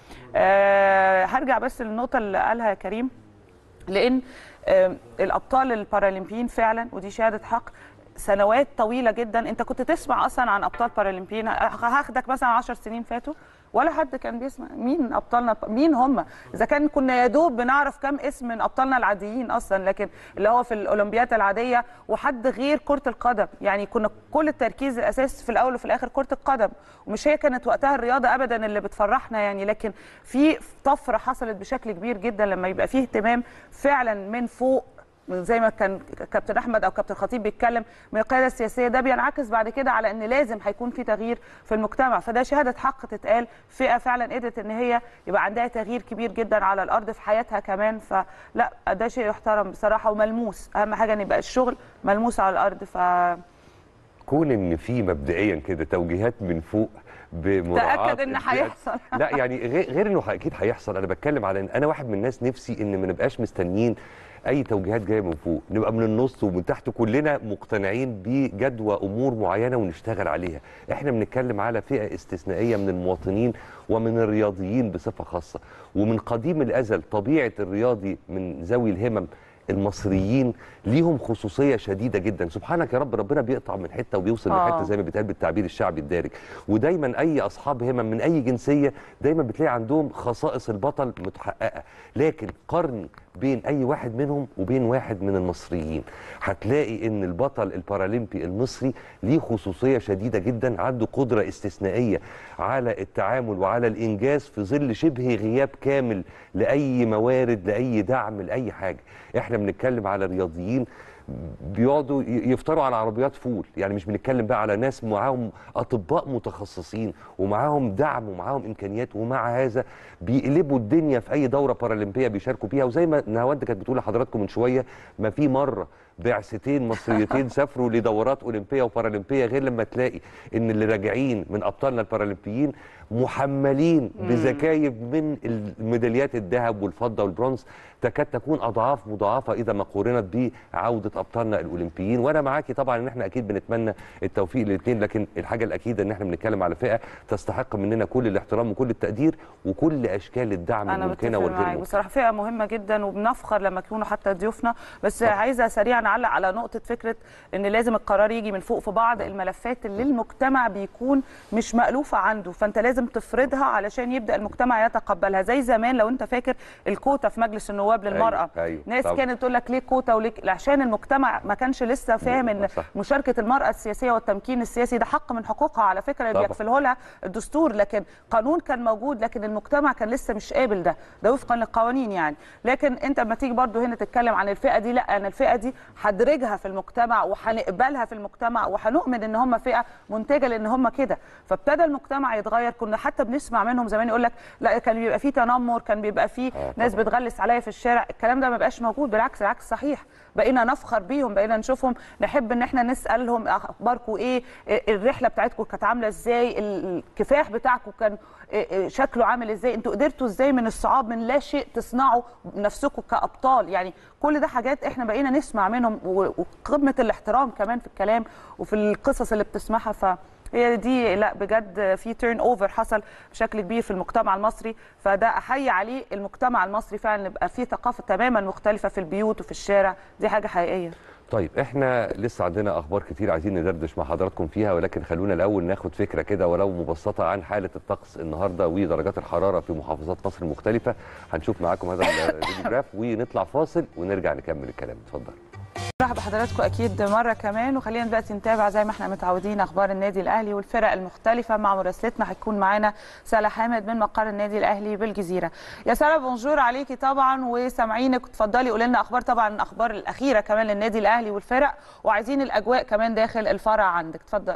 أه هرجع بس للنقطه اللي قالها كريم لان آم، الابطال البارالمبيين فعلا ودي شهاده حق سنوات طويله جدا انت كنت تسمع اصلا عن ابطال بارالمبيين هاخدك مثلا 10 سنين فاتوا ولا حد كان بيسمع مين ابطالنا مين هم اذا كان كنا يا دوب بنعرف كم اسم من ابطالنا العاديين اصلا لكن اللي هو في الاولمبيات العاديه وحد غير كره القدم يعني كنا كل التركيز الاساس في الاول وفي الاخر كره القدم ومش هي كانت وقتها الرياضه ابدا اللي بتفرحنا يعني لكن في طفره حصلت بشكل كبير جدا لما يبقى فيه اهتمام فعلا من فوق زي ما كان كابتن احمد او كابتن خطيب بيتكلم من القياده السياسيه ده بينعكس بعد كده على ان لازم هيكون في تغيير في المجتمع فده شهاده حق تتقال فئه فعلا قدرت ان هي يبقى عندها تغيير كبير جدا على الارض في حياتها كمان فلا ده شيء يحترم بصراحه وملموس اهم حاجه ان يبقى الشغل ملموس على الارض ف كون ان في مبدئيا كده توجيهات من فوق بمراعاه تاكد ان البيئة- هيحصل لا يعني غير غير انه اكيد هيحصل انا بتكلم على ان انا واحد من الناس نفسي ان ما نبقاش مستنيين اي توجيهات جايه من فوق نبقى من النص ومن تحت كلنا مقتنعين بجدوى امور معينه ونشتغل عليها احنا بنتكلم على فئه استثنائيه من المواطنين ومن الرياضيين بصفه خاصه ومن قديم الازل طبيعه الرياضي من ذوي الهمم المصريين ليهم خصوصيه شديده جدا سبحانك يا رب ربنا بيقطع من حته وبيوصل آه. لحته زي ما بيتقال بالتعبير الشعبي الدارج ودايما اي اصحاب همم من اي جنسيه دايما بتلاقي عندهم خصائص البطل متحققه لكن قرن بين اي واحد منهم وبين واحد من المصريين هتلاقي ان البطل البارالمبي المصري ليه خصوصيه شديده جدا عنده قدره استثنائيه على التعامل وعلى الانجاز في ظل شبه غياب كامل لاي موارد لاي دعم لاي حاجه احنا بنتكلم على رياضيين بيقعدوا ي- يفطروا على عربيات فول يعني مش بنتكلم بقى على ناس معاهم اطباء متخصصين ومعاهم دعم ومعاهم امكانيات ومع هذا بيقلبوا الدنيا في اي دوره بارالمبيه بيشاركوا بيها وزي ما نهاوند كانت بتقول لحضراتكم من شويه ما في مره بعثتين مصريتين سافروا لدورات اولمبيه وبارالمبيه غير لما تلاقي ان اللي راجعين من ابطالنا البارالمبيين محملين بزكايب من الميداليات الذهب والفضه والبرونز تكاد تكون اضعاف مضاعفه اذا ما قورنت بعوده ابطالنا الاولمبيين وانا معاكي طبعا ان احنا اكيد بنتمنى التوفيق للاثنين لكن الحاجه الاكيده ان احنا بنتكلم على فئه تستحق مننا كل الاحترام وكل التقدير وكل اشكال الدعم انا الممكنه بتفق والغير معاك ممكنه بصراحه فئه مهمه جدا وبنفخر لما يكونوا حتى ضيوفنا بس عايزه سريعا اعلق على نقطه فكره ان لازم القرار يجي من فوق في بعض الملفات اللي المجتمع بيكون مش مألوفه عنده فانت لازم تفرضها علشان يبدا المجتمع يتقبلها زي زمان لو انت فاكر الكوتا في مجلس النواب للمراه أيوة، أيوة، ناس طبعا. كانت تقول لك ليه كوتا وليه عشان المجتمع ما كانش لسه فاهم ان صح. مشاركه المراه السياسيه والتمكين السياسي ده حق من حقوقها على فكره اللي طبعا. بيكفله لها الدستور لكن قانون كان موجود لكن المجتمع كان لسه مش قابل ده ده وفقا للقوانين يعني لكن انت لما تيجي برضو هنا تتكلم عن الفئه دي لا انا الفئه دي هدرجها في المجتمع وهنقبلها في المجتمع وهنؤمن ان هم فئه منتجه لان هم كده فابتدى المجتمع يتغير كنا حتى بنسمع منهم زمان يقول لك لا كان بيبقى فيه تنمر كان بيبقى فيه آه، ناس طبعا. بتغلس عليا في الشارع الكلام ده ما بقاش موجود بالعكس العكس صحيح بقينا نفخر بيهم بقينا نشوفهم نحب ان احنا نسالهم اخباركم ايه الرحله بتاعتكم كانت عامله ازاي الكفاح بتاعكم كان شكله عامل ازاي انتوا قدرتوا ازاي من الصعاب من لا شيء تصنعوا نفسكم كابطال يعني كل ده حاجات احنا بقينا نسمع منهم وقمه الاحترام كمان في الكلام وفي القصص اللي بتسمعها ف هي دي لا بجد في تيرن اوفر حصل بشكل كبير في المجتمع المصري فده احيي عليه المجتمع المصري فعلا يبقى فيه ثقافه تماما مختلفه في البيوت وفي الشارع دي حاجه حقيقيه طيب احنا لسه عندنا اخبار كتير عايزين ندردش مع حضراتكم فيها ولكن خلونا الاول ناخد فكره كده ولو مبسطه عن حاله الطقس النهارده ودرجات الحراره في محافظات مصر المختلفه هنشوف معاكم هذا الفيديوجراف ونطلع فاصل ونرجع نكمل الكلام اتفضل مرحبا بحضراتكم اكيد مره كمان وخلينا دلوقتي نتابع زي ما احنا متعودين اخبار النادي الاهلي والفرق المختلفه مع مراسلتنا هتكون معانا ساله حامد من مقر النادي الاهلي بالجزيره يا ساله بونجور عليكي طبعا وسامعينك اتفضلي قولي لنا اخبار طبعا الاخبار الاخيره كمان للنادي الاهلي والفرق وعايزين الاجواء كمان داخل الفرع عندك اتفضلي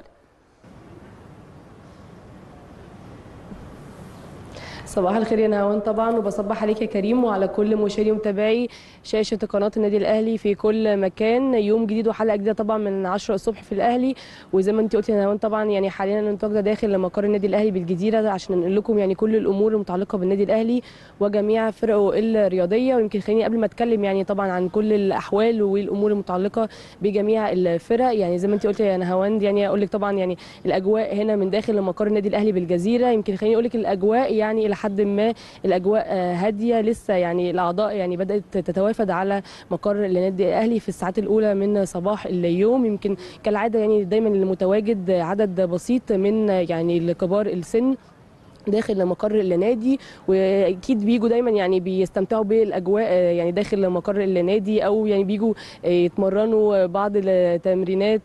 صباح الخير يا نهوان طبعا وبصبح عليك يا كريم وعلى كل مشاهدي ومتابعي شاشه قناه النادي الاهلي في كل مكان يوم جديد وحلقه جديده طبعا من 10 الصبح في الاهلي وزي ما انت قلتي يا نهوان طبعا يعني حاليا الانطلاق ده داخل مقر النادي الاهلي بالجزيره عشان ننقل لكم يعني كل الامور المتعلقه بالنادي الاهلي وجميع فرقه الرياضيه ويمكن خليني قبل ما اتكلم يعني طبعا عن كل الاحوال والامور المتعلقه بجميع الفرق يعني زي ما انت قلتي يا نهاوند يعني اقول لك طبعا يعني الاجواء هنا من داخل مقر النادي الاهلي بالجزيره يمكن خليني اقول لك الاجواء يعني الى حد ما الاجواء هاديه لسه يعني الاعضاء يعني بدات تتوافد على مقر النادي الاهلي في الساعات الاولى من صباح اليوم يمكن كالعاده يعني دايما المتواجد عدد بسيط من يعني كبار السن داخل مقر النادي واكيد بيجوا دايما يعني بيستمتعوا بالاجواء يعني داخل مقر النادي او يعني بيجوا يتمرنوا بعض التمرينات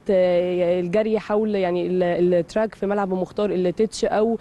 الجري حول يعني التراك في ملعب مختار التتش او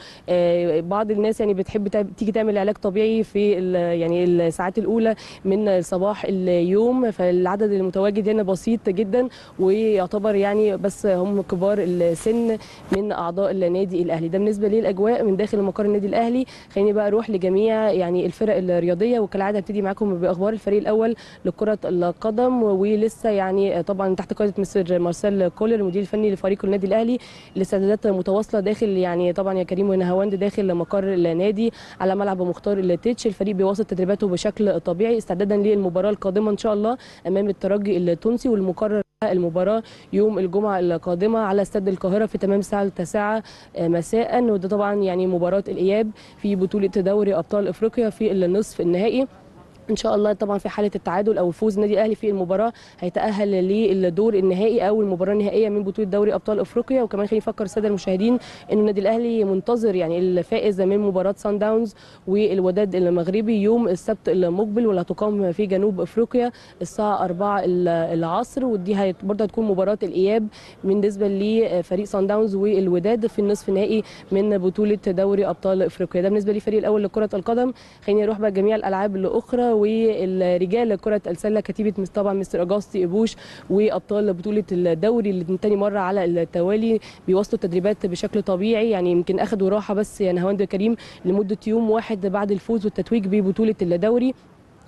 بعض الناس يعني بتحب تيجي تعمل علاج طبيعي في يعني الساعات الاولى من صباح اليوم فالعدد المتواجد هنا بسيط جدا ويعتبر يعني بس هم كبار السن من اعضاء النادي الاهلي ده بالنسبه للاجواء من داخل مقر النادي الاهلي خليني بقى اروح لجميع يعني الفرق الرياضيه وكالعاده ابتدي معاكم باخبار الفريق الاول لكره القدم ولسه يعني طبعا تحت قياده مستر مارسيل كولر المدير الفني لفريق النادي الاهلي الاستعدادات متواصله داخل يعني طبعا يا كريم ونهاوند داخل مقر النادي على ملعب مختار التتش الفريق بيواصل تدريباته بشكل طبيعي استعدادا للمباراه القادمه ان شاء الله امام الترجي التونسي والمقرر المباراة يوم الجمعة القادمة على استاد القاهرة في تمام الساعة التاسعة مساء وده طبعا يعني مباراة الإياب في بطولة دوري أبطال أفريقيا في النصف النهائي ان شاء الله طبعا في حاله التعادل او فوز النادي الاهلي في المباراه هيتاهل للدور النهائي او المباراه النهائيه من بطوله دوري ابطال افريقيا وكمان خليني افكر الساده المشاهدين ان النادي الاهلي منتظر يعني الفائز من مباراه سان داونز والوداد المغربي يوم السبت المقبل واللي هتقام في جنوب افريقيا الساعه 4 العصر ودي برضه هتكون مباراه الاياب بالنسبه لفريق سان داونز والوداد في النصف النهائي من بطوله دوري ابطال افريقيا ده بالنسبه للفريق الاول لكره القدم خليني اروح بقى جميع الالعاب الاخرى والرجال كرة السلة كتيبة طبعا مستر أجاستي إبوش وأبطال بطولة الدوري اللي تاني مرة على التوالي بيواصلوا التدريبات بشكل طبيعي يعني يمكن أخدوا راحة بس يا نهاوند كريم لمدة يوم واحد بعد الفوز والتتويج ببطولة الدوري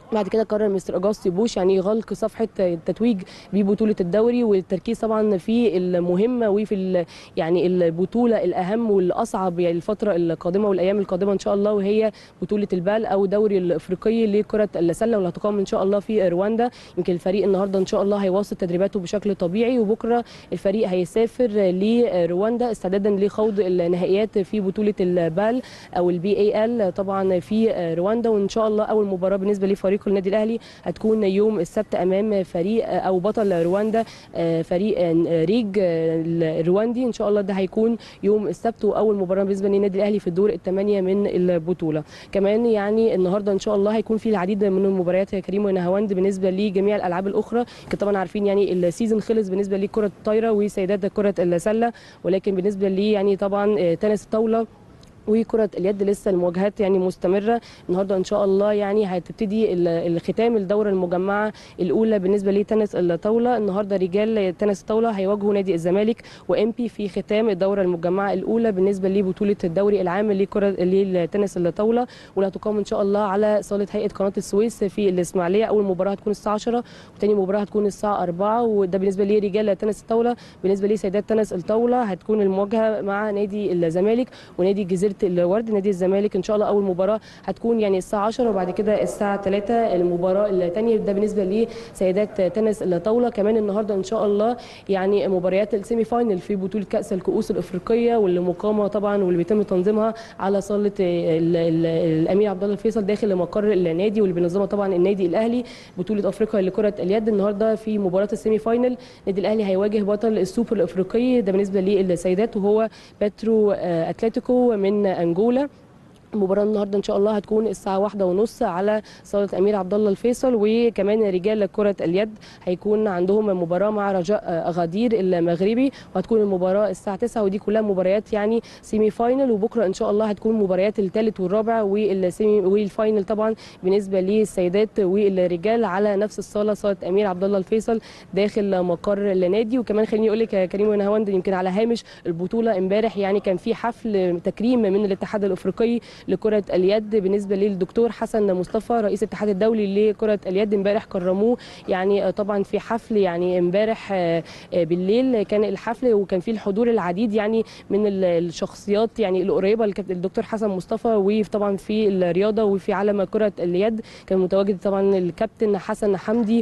بعد كده قرر مستر اجاستي بوش يعني غلق صفحه التتويج ببطوله الدوري والتركيز طبعا في المهمه وفي ال- يعني البطوله الاهم والاصعب يعني الفتره القادمه والايام القادمه ان شاء الله وهي بطوله البال او دوري الافريقي لكره السله واللي هتقام ان شاء الله في رواندا يمكن الفريق النهارده ان شاء الله هيواصل تدريباته بشكل طبيعي وبكره الفريق هيسافر لرواندا استعدادا لخوض النهائيات في بطوله البال او البي اي ال طبعا في رواندا وان شاء الله اول مباراه بالنسبه لفريق النادي الاهلي هتكون يوم السبت امام فريق او بطل رواندا فريق ريج الرواندي ان شاء الله ده هيكون يوم السبت واول مباراه بالنسبه للنادي الاهلي في الدور الثمانيه من البطوله كمان يعني النهارده ان شاء الله هيكون في العديد من المباريات يا كريم ونهاوند بالنسبه لجميع الالعاب الاخرى كده طبعا عارفين يعني السيزون خلص بالنسبه لكره الطايره وسيدات كره السله ولكن بالنسبه لي يعني طبعا تنس الطاوله وكرة اليد لسه المواجهات يعني مستمرة النهارده إن شاء الله يعني هتبتدي ال- الختام الدورة المجمعة الأولى بالنسبة لتنس الطاولة النهارده رجال تنس الطاولة هيواجهوا نادي الزمالك وإمبي في ختام الدورة المجمعة الأولى بالنسبة لبطولة الدوري العام لكرة للتنس الطاولة واللي هتقام إن شاء الله على صالة هيئة قناة السويس في الإسماعيلية أول مباراة هتكون الساعة 10 وتاني مباراة هتكون الساعة 4 وده بالنسبة لرجال تنس الطاولة بالنسبة لسيدات تنس الطاولة هتكون المواجهة مع نادي الزمالك ونادي جزيرة الورد نادي الزمالك ان شاء الله اول مباراه هتكون يعني الساعه 10 وبعد كده الساعه 3 المباراه الثانيه ده بالنسبه لسيدات تنس الطاوله كمان النهارده ان شاء الله يعني مباريات السيمي فاينل في بطوله كاس الكؤوس الافريقيه واللي مقامه طبعا واللي بيتم تنظيمها على صاله ال- ال- الامير عبد الله الفيصل داخل مقر النادي واللي بينظمها طبعا النادي الاهلي بطوله افريقيا لكره اليد النهارده في مباراه السيمي فاينل النادي الاهلي هيواجه بطل السوبر الافريقي ده بالنسبه للسيدات وهو باترو آه، اتلتيكو من انجولا المباراة النهارده ان شاء الله هتكون الساعة واحدة ونص على صالة امير عبد الله الفيصل وكمان رجال كرة اليد هيكون عندهم مباراة مع رجاء اغادير المغربي وهتكون المباراة الساعة 9 ودي كلها مباريات يعني سيمي فاينل وبكره ان شاء الله هتكون مباريات الثالث والرابع والسيمي والفاينل طبعا بالنسبة للسيدات والرجال على نفس الصالة صالة امير عبد الله الفيصل داخل مقر النادي وكمان خليني اقول لك يا كريم ونهاوند يمكن على هامش البطولة امبارح يعني كان في حفل تكريم من الاتحاد الافريقي لكرة اليد بالنسبة للدكتور حسن مصطفى رئيس الاتحاد الدولي لكرة اليد امبارح كرموه يعني آه، طبعا في حفل يعني امبارح آه، آه، بالليل كان الحفل وكان فيه الحضور العديد يعني من ال- الشخصيات يعني القريبة للكابتن الدكتور حسن مصطفى وطبعا في الرياضة وفي عالم كرة اليد كان متواجد طبعا الكابتن حسن حمدي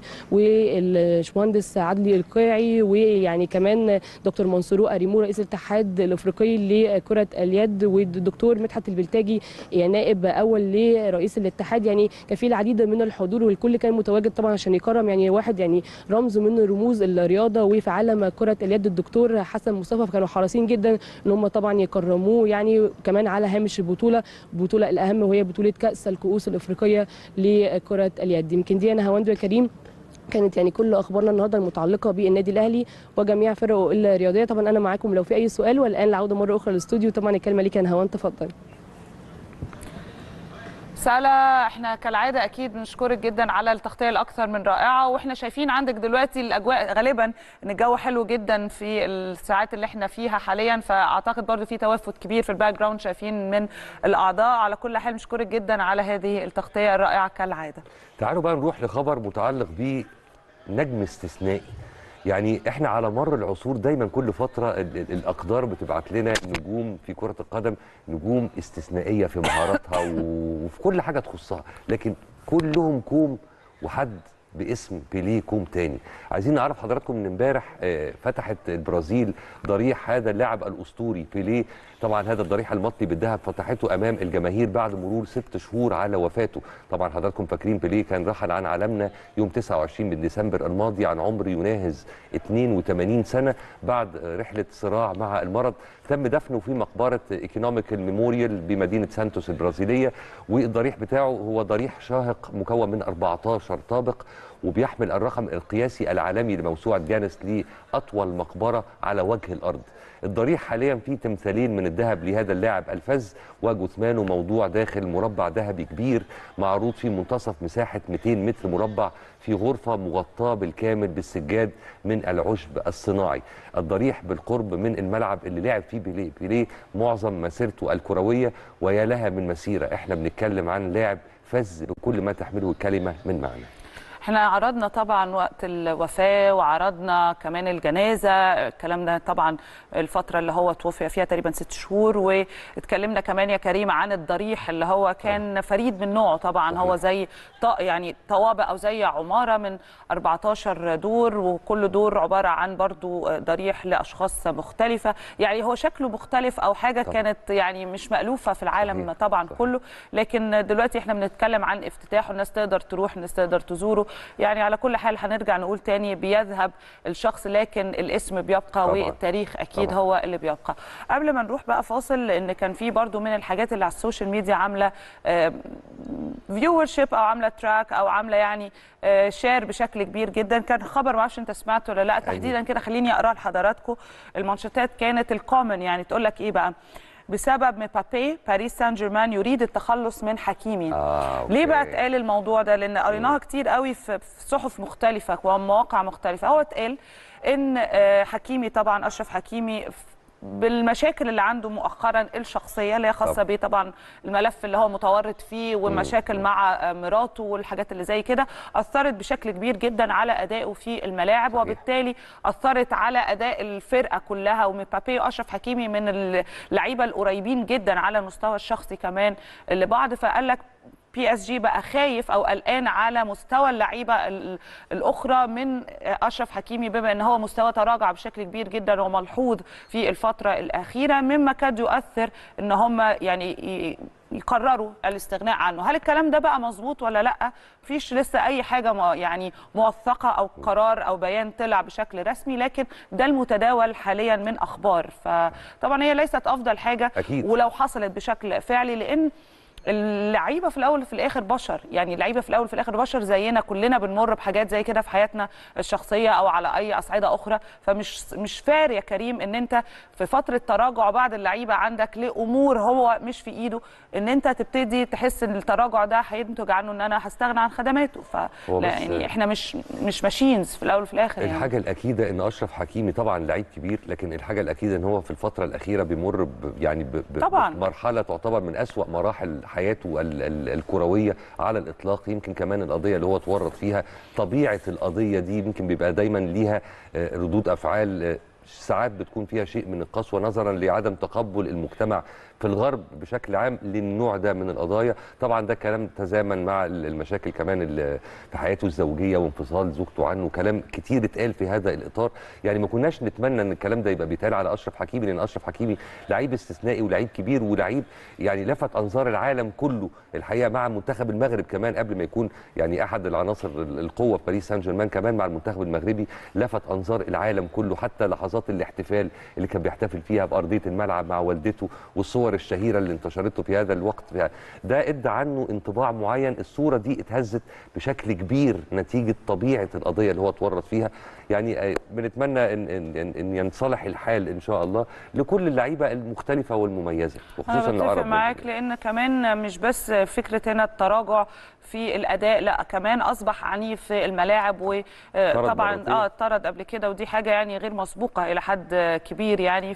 والباشمهندس عدلي القيعي ويعني كمان دكتور منصور اريمو رئيس الاتحاد الافريقي لكره اليد والدكتور مدحت البلتاجي يعني نائب اول لرئيس الاتحاد يعني كان في العديد من الحضور والكل كان متواجد طبعا عشان يكرم يعني واحد يعني رمز من رموز الرياضه وفي عالم كره اليد الدكتور حسن مصطفى فكانوا حريصين جدا ان هم طبعا يكرموه يعني كمان على هامش البطوله البطوله الاهم وهي بطوله كاس الكؤوس الافريقيه لكره اليد يمكن دي انا هواند كريم كانت يعني كل اخبارنا النهارده المتعلقه بالنادي الاهلي وجميع فرقه الرياضيه طبعا انا معاكم لو في اي سؤال والان العوده مره اخرى للاستوديو طبعا الكلمه ليك يا نهاوند تفضل سلا احنا كالعاده اكيد بنشكرك جدا على التغطيه الاكثر من رائعه واحنا شايفين عندك دلوقتي الاجواء غالبا ان الجو حلو جدا في الساعات اللي احنا فيها حاليا فاعتقد برضو في توافد كبير في الباك جراوند شايفين من الاعضاء على كل حال بنشكرك جدا على هذه التغطيه الرائعه كالعاده تعالوا بقى نروح لخبر متعلق بنجم استثنائي يعني احنا على مر العصور دايما كل فتره ال- ال- الاقدار بتبعت لنا نجوم في كره القدم نجوم استثنائيه في مهاراتها و- وفي كل حاجه تخصها لكن كلهم كوم وحد باسم بيليه كوم تاني عايزين نعرف حضراتكم ان امبارح آه، فتحت البرازيل ضريح هذا اللاعب الاسطوري بيليه طبعا هذا الضريح المطلي بالذهب فتحته امام الجماهير بعد مرور ست شهور على وفاته طبعا حضراتكم فاكرين بيليه كان رحل عن عالمنا يوم 29 من ديسمبر الماضي عن عمر يناهز 82 سنه بعد آه، رحله صراع مع المرض تم دفنه في مقبره ايكونوميكال ميموريال بمدينه سانتوس البرازيليه والضريح بتاعه هو ضريح شاهق مكون من 14 طابق وبيحمل الرقم القياسي العالمي لموسوعه جانس لاطول مقبره على وجه الارض. الضريح حاليا فيه تمثالين من الذهب لهذا اللاعب الفذ وجثمانه موضوع داخل مربع ذهبي كبير معروض في منتصف مساحه 200 متر مربع في غرفه مغطاه بالكامل بالسجاد من العشب الصناعي. الضريح بالقرب من الملعب اللي لعب فيه بيليه، بيليه معظم مسيرته الكرويه ويا لها من مسيره، احنا بنتكلم عن لاعب فز بكل ما تحمله الكلمه من معنى احنا عرضنا طبعا وقت الوفاه وعرضنا كمان الجنازه الكلام ده طبعا الفتره اللي هو توفي فيها تقريبا ست شهور واتكلمنا كمان يا كريم عن الضريح اللي هو كان فريد من نوعه طبعا هو زي ط- يعني طوابق او زي عماره من 14 دور وكل دور عباره عن برضو ضريح لاشخاص مختلفه يعني هو شكله مختلف او حاجه طبعاً. كانت يعني مش مالوفه في العالم صحيح. طبعا صحيح. كله لكن دلوقتي احنا بنتكلم عن افتتاح والناس تقدر تروح الناس تقدر تزوره يعني على كل حال هنرجع نقول تاني بيذهب الشخص لكن الاسم بيبقى طبعاً. والتاريخ اكيد طبعاً. هو اللي بيبقى قبل ما نروح بقى فاصل لان كان في برضو من الحاجات اللي على السوشيال ميديا عامله فيور شيب او عامله تراك او عامله يعني شير بشكل كبير جدا كان خبر ما اعرفش انت سمعته ولا لا تحديدا كده خليني اقراه لحضراتكم المانشيتات كانت الكومن يعني تقول لك ايه بقى بسبب مبابي باريس سان جيرمان يريد التخلص من حكيمي آه، أوكي. ليه بقى اتقال الموضوع ده لان قريناها كتير قوي في في صحف مختلفه ومواقع مختلفه هو اتقال ان آه، حكيمي طبعا اشرف حكيمي بالمشاكل اللي عنده مؤخرا الشخصيه اللي هي خاصه طبعا. بيه طبعا الملف اللي هو متورط فيه والمشاكل مع آه، مراته والحاجات اللي زي كده اثرت بشكل كبير جدا على ادائه في الملاعب صحيح. وبالتالي اثرت على اداء الفرقه كلها ومبابي واشرف حكيمي من اللعيبه القريبين جدا على المستوى الشخصي كمان لبعض فقال لك بي اس جي بقى خايف او قلقان على مستوى اللعيبه ال- الاخرى من اشرف حكيمي بما ان هو مستوى تراجع بشكل كبير جدا وملحوظ في الفتره الاخيره مما قد يؤثر ان هم يعني ي- يقرروا الاستغناء عنه هل الكلام ده بقى مظبوط ولا لا مفيش لسه اي حاجه م- يعني موثقه او قرار او بيان طلع بشكل رسمي لكن ده المتداول حاليا من اخبار فطبعا هي ليست افضل حاجه أكيد. ولو حصلت بشكل فعلي لان اللعيبه في الاول وفي الاخر بشر يعني اللعيبه في الاول وفي الاخر بشر زينا كلنا بنمر بحاجات زي كده في حياتنا الشخصيه او على اي اصعده اخرى فمش مش فار يا كريم ان انت في فتره تراجع بعض اللعيبه عندك لامور هو مش في ايده ان انت تبتدي تحس ان التراجع ده هينتج عنه ان انا هستغنى عن خدماته ف هو لا بس- يعني احنا مش مش ماشينز في الاول وفي الاخر يعني الحاجة الأكيدة إن أشرف حكيمي طبعا لعيب كبير لكن الحاجة الأكيدة إن هو في الفترة الأخيرة بيمر ب يعني ب ب طبعاً. مرحلة تعتبر من أسوأ مراحل حياته ال ال الكروية على الإطلاق يمكن كمان القضية اللي هو اتورط فيها طبيعة القضية دي يمكن بيبقى دايما ليها آه، ردود أفعال آه، ساعات بتكون فيها شيء من القسوة نظرا لعدم تقبل المجتمع في الغرب بشكل عام للنوع ده من القضايا طبعا ده كلام تزامن مع ال- المشاكل كمان اللي في حياته الزوجيه وانفصال زوجته عنه كلام كتير اتقال في هذا الاطار يعني ما كناش نتمنى ان الكلام ده يبقى بيتقال على اشرف حكيمي لان اشرف حكيمي لعيب استثنائي ولعيب كبير ولعيب يعني لفت انظار العالم كله الحقيقه مع منتخب المغرب كمان قبل ما يكون يعني احد العناصر ال- القوه في باريس سان جيرمان كمان مع المنتخب المغربي لفت انظار العالم كله حتى لحظات الاحتفال اللي كان بيحتفل فيها بارضيه الملعب مع والدته والصور الشهيره اللي انتشرته في هذا الوقت ده ادى عنه انطباع معين الصوره دي اتهزت بشكل كبير نتيجه طبيعه القضيه اللي هو اتورط فيها يعني آه، بنتمنى ان ان ان, إن ينصلح الحال ان شاء الله لكل اللعيبه المختلفه والمميزه وخصوصا انا بتفق العرب معاك لان كمان مش بس فكره هنا التراجع في الاداء لا كمان اصبح عنيف في الملاعب وطبعا مرتين. اه اتطرد قبل كده ودي حاجه يعني غير مسبوقه الى حد كبير يعني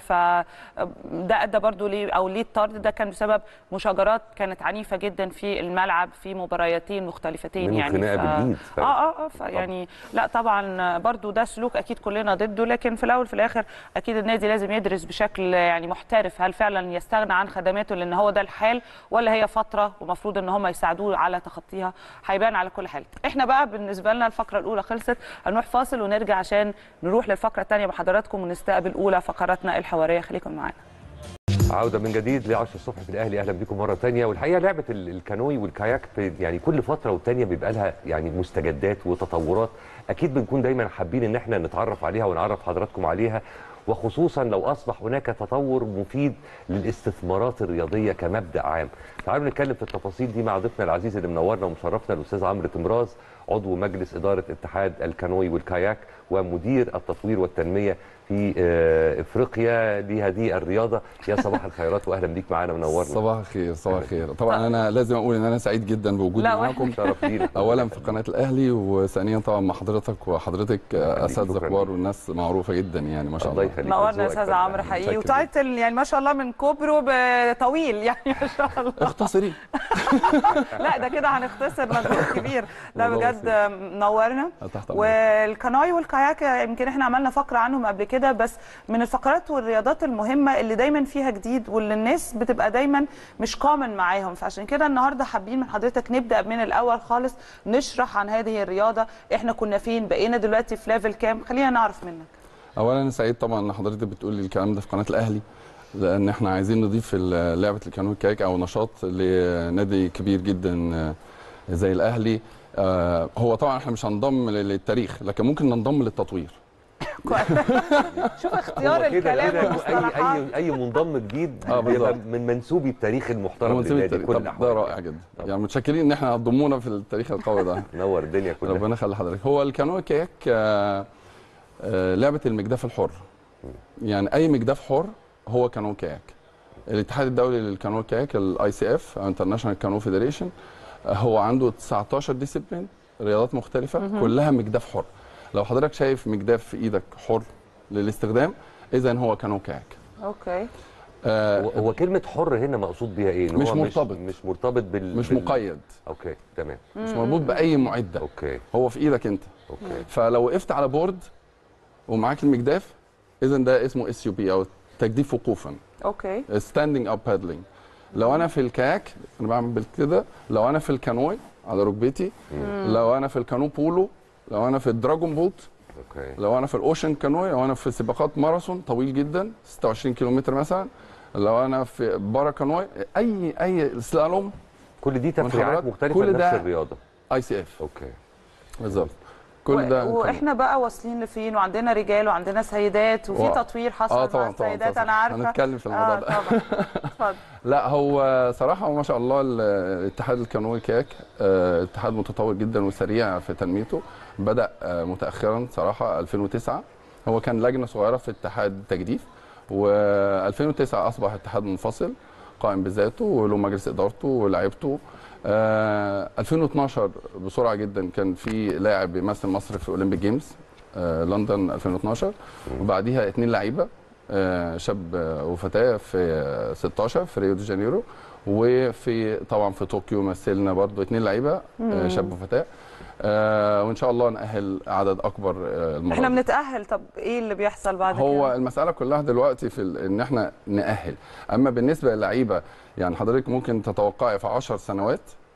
فده ادى برضو ليه او ليه الطرد ده كان بسبب مشاجرات كانت عنيفه جدا في الملعب في مباريتين مختلفتين منهم يعني خناقة بالإيد، ف- اه اه اه فيعني لا طبعا برضو ده سلوك اكيد كلنا ضده لكن في الاول في الاخر اكيد النادي لازم يدرس بشكل يعني محترف هل فعلا يستغنى عن خدماته لان هو ده الحال ولا هي فتره ومفروض ان هم يساعدوه على تخطيها هيبان على كل حال احنا بقى بالنسبه لنا الفقره الاولى خلصت هنروح فاصل ونرجع عشان نروح للفقره الثانيه بحضراتكم ونستقبل اولى فقراتنا الحواريه خليكم معانا عودة من جديد ل 10 الصبح في الأهلي أهلا بكم مرة تانية والحقيقة لعبة ال- الكانوي والكاياك في يعني كل فترة والتانية بيبقى لها يعني مستجدات وتطورات أكيد بنكون دايما حابين إن احنا نتعرف عليها ونعرف حضراتكم عليها وخصوصا لو أصبح هناك تطور مفيد للاستثمارات الرياضية كمبدأ عام تعالوا نتكلم في التفاصيل دي مع ضيفنا العزيز اللي منورنا ومشرفنا الأستاذ عمرو تمراز عضو مجلس إدارة اتحاد الكانوي والكاياك ومدير التطوير والتنمية في آه، افريقيا لهذه الرياضه يا صباح الخيرات واهلا بيك معانا منورنا صباح الخير صباح الخير طبعا انا لازم اقول ان انا سعيد جدا بوجودي لا، معاكم شرف لينا اولا في قناه الاهلي وثانيا طبعا مع حضرتك وحضرتك يخليك، اساتذه شكراً كبار ليك. والناس معروفه جدا يعني ما شاء الله الله يخليك نورنا يا ذوقك استاذ فنان. عمرو حقيقي متشكر وتايتل يعني ما شاء الله من كبره بطويل يعني ما شاء الله مختصرين لا ده كده هنختصر مجهود كبير لا والله بجد منورنا تحت أمرك. والكاناي والكاياك يمكن احنا عملنا فقره عنهم قبل كده بس من الفقرات والرياضات المهمه اللي دايما فيها جديد واللي الناس بتبقى دايما مش كومن معاهم فعشان كده النهارده حابين من حضرتك نبدا من الاول خالص نشرح عن هذه الرياضه احنا كنا فين بقينا دلوقتي في ليفل كام خلينا نعرف منك اولا انا سعيد طبعا ان حضرتك بتقولي الكلام ده في قناه الاهلي لان احنا عايزين نضيف ال- لعبه الكانو الكايك او نشاط لنادي كبير جدا آه، زي الاهلي آه، هو طبعا احنا مش هنضم للتاريخ لكن ممكن ننضم للتطوير شوف اختيار هو كده الكلام كده والمصطلحات اي اي اي منضم جديد آه، بيبقى بالظبط. من منسوبي التاريخ المحترم هو نسيب للنادي التاريخ. كل طب الاحوال ده رائع جدا يعني متشكرين ان احنا هتضمونا في التاريخ القوي ده نور الدنيا كلها ربنا يخلي حضرتك هو الكانو كاياك آه، آه، لعبه المجدف الحر يعني اي مجدف حر هو كانو كاياك الاتحاد الدولي للكانو كاياك الاي سي اف انترناشونال كانو فيدريشن هو عنده 19 ديسيبلين رياضات مختلفه كلها مجدف حر لو حضرتك شايف مجدف في ايدك حر للاستخدام اذا هو كانو كاياك اوكي آه، هو- هو كلمه حر هنا مقصود بيها ايه إن مش هو مرتبط. مش مرتبط بال مش بال- مقيد اوكي تمام مش مربوط باي معده اوكي هو في ايدك انت اوكي فلو وقفت على بورد ومعاك المجداف اذا ده اسمه اس يو بي او تجديف وقوفا اوكي ستاندنج اب بادلينج لو انا في الكاك انا بعمل كده لو انا في الكانوي على ركبتي لو انا في الكانو بولو لو انا في الدراجون بوت اوكي لو انا في الاوشن كانوي لو انا في سباقات ماراثون طويل جدا 26 كيلومتر مثلا لو انا في بارا كانوي اي اي سلالوم كل دي تفريعات والحضرات مختلفه كل لنفس ده الرياضه اي سي اف اوكي بالظبط كل ده و- واحنا بقى واصلين لفين وعندنا رجال وعندنا سيدات وفي و- تطوير حصل اه مع طبعا طبعا السيدات طبعا. انا عارفه هنتكلم في الموضوع آه ده طبعا اتفضل لا هو صراحة ما شاء الله ال- الاتحاد الكانوي كاك آه، اتحاد متطور جدا وسريع في تنميته بدأ آه، متأخرا صراحة 2009 هو كان لجنة صغيرة في اتحاد التجديف و2009 أصبح اتحاد منفصل قائم بذاته وله مجلس إدارته ولاعيبته آه، 2012 بسرعة جدا كان في لاعب بيمثل مصر في أولمبيك جيمز آه، لندن 2012 وبعديها اتنين لعيبة آه، شاب آه، وفتاه في آه، 16 في ريو دي جانيرو وفي طبعا في طوكيو مثلنا برضو اتنين لعيبه آه، شاب وفتاه آه، وان شاء الله نأهل عدد اكبر آه، المره احنا دي. بنتاهل طب ايه اللي بيحصل بعد هو كده المساله كلها دلوقتي في ال- ان احنا نأهل اما بالنسبه للعيبه يعني حضرتك ممكن تتوقعي في 10 سنوات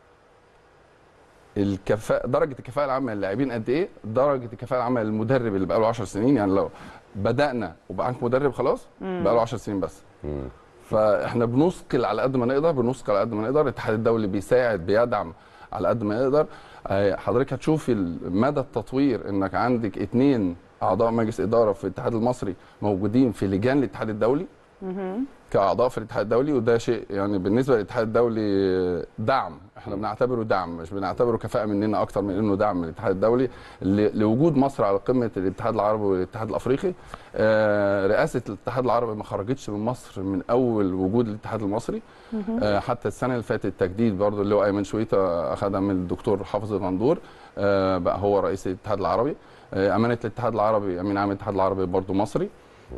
الكفاءة درجة الكفاءة العامة للاعبين قد إيه؟ درجة الكفاءة العامة للمدرب اللي بقاله 10 سنين يعني لو بدأنا وبقى عندك مدرب خلاص بقاله 10 سنين بس مم. فاحنا بنثقل على قد ما نقدر بنثقل على قد ما نقدر الاتحاد الدولي بيساعد بيدعم على قد ما يقدر آه، حضرتك هتشوفي مدى التطوير انك عندك اتنين اعضاء مجلس اداره في الاتحاد المصري موجودين في لجان الاتحاد الدولي كاعضاء في الاتحاد الدولي وده شيء يعني بالنسبه للاتحاد الدولي دعم احنا بنعتبره دعم مش بنعتبره كفاءه مننا اكتر من انه دعم من الاتحاد الدولي ل- لوجود مصر على قمه الاتحاد العربي والاتحاد الافريقي آه، رئاسه الاتحاد العربي ما خرجتش من مصر من اول وجود الاتحاد المصري آه، حتى السنه اللي فاتت تجديد برضه اللي هو ايمن شويته اخذها من الدكتور حافظ الغندور آه، بقى هو رئيس الاتحاد العربي آه، امانه الاتحاد العربي امين عام الاتحاد العربي برضه مصري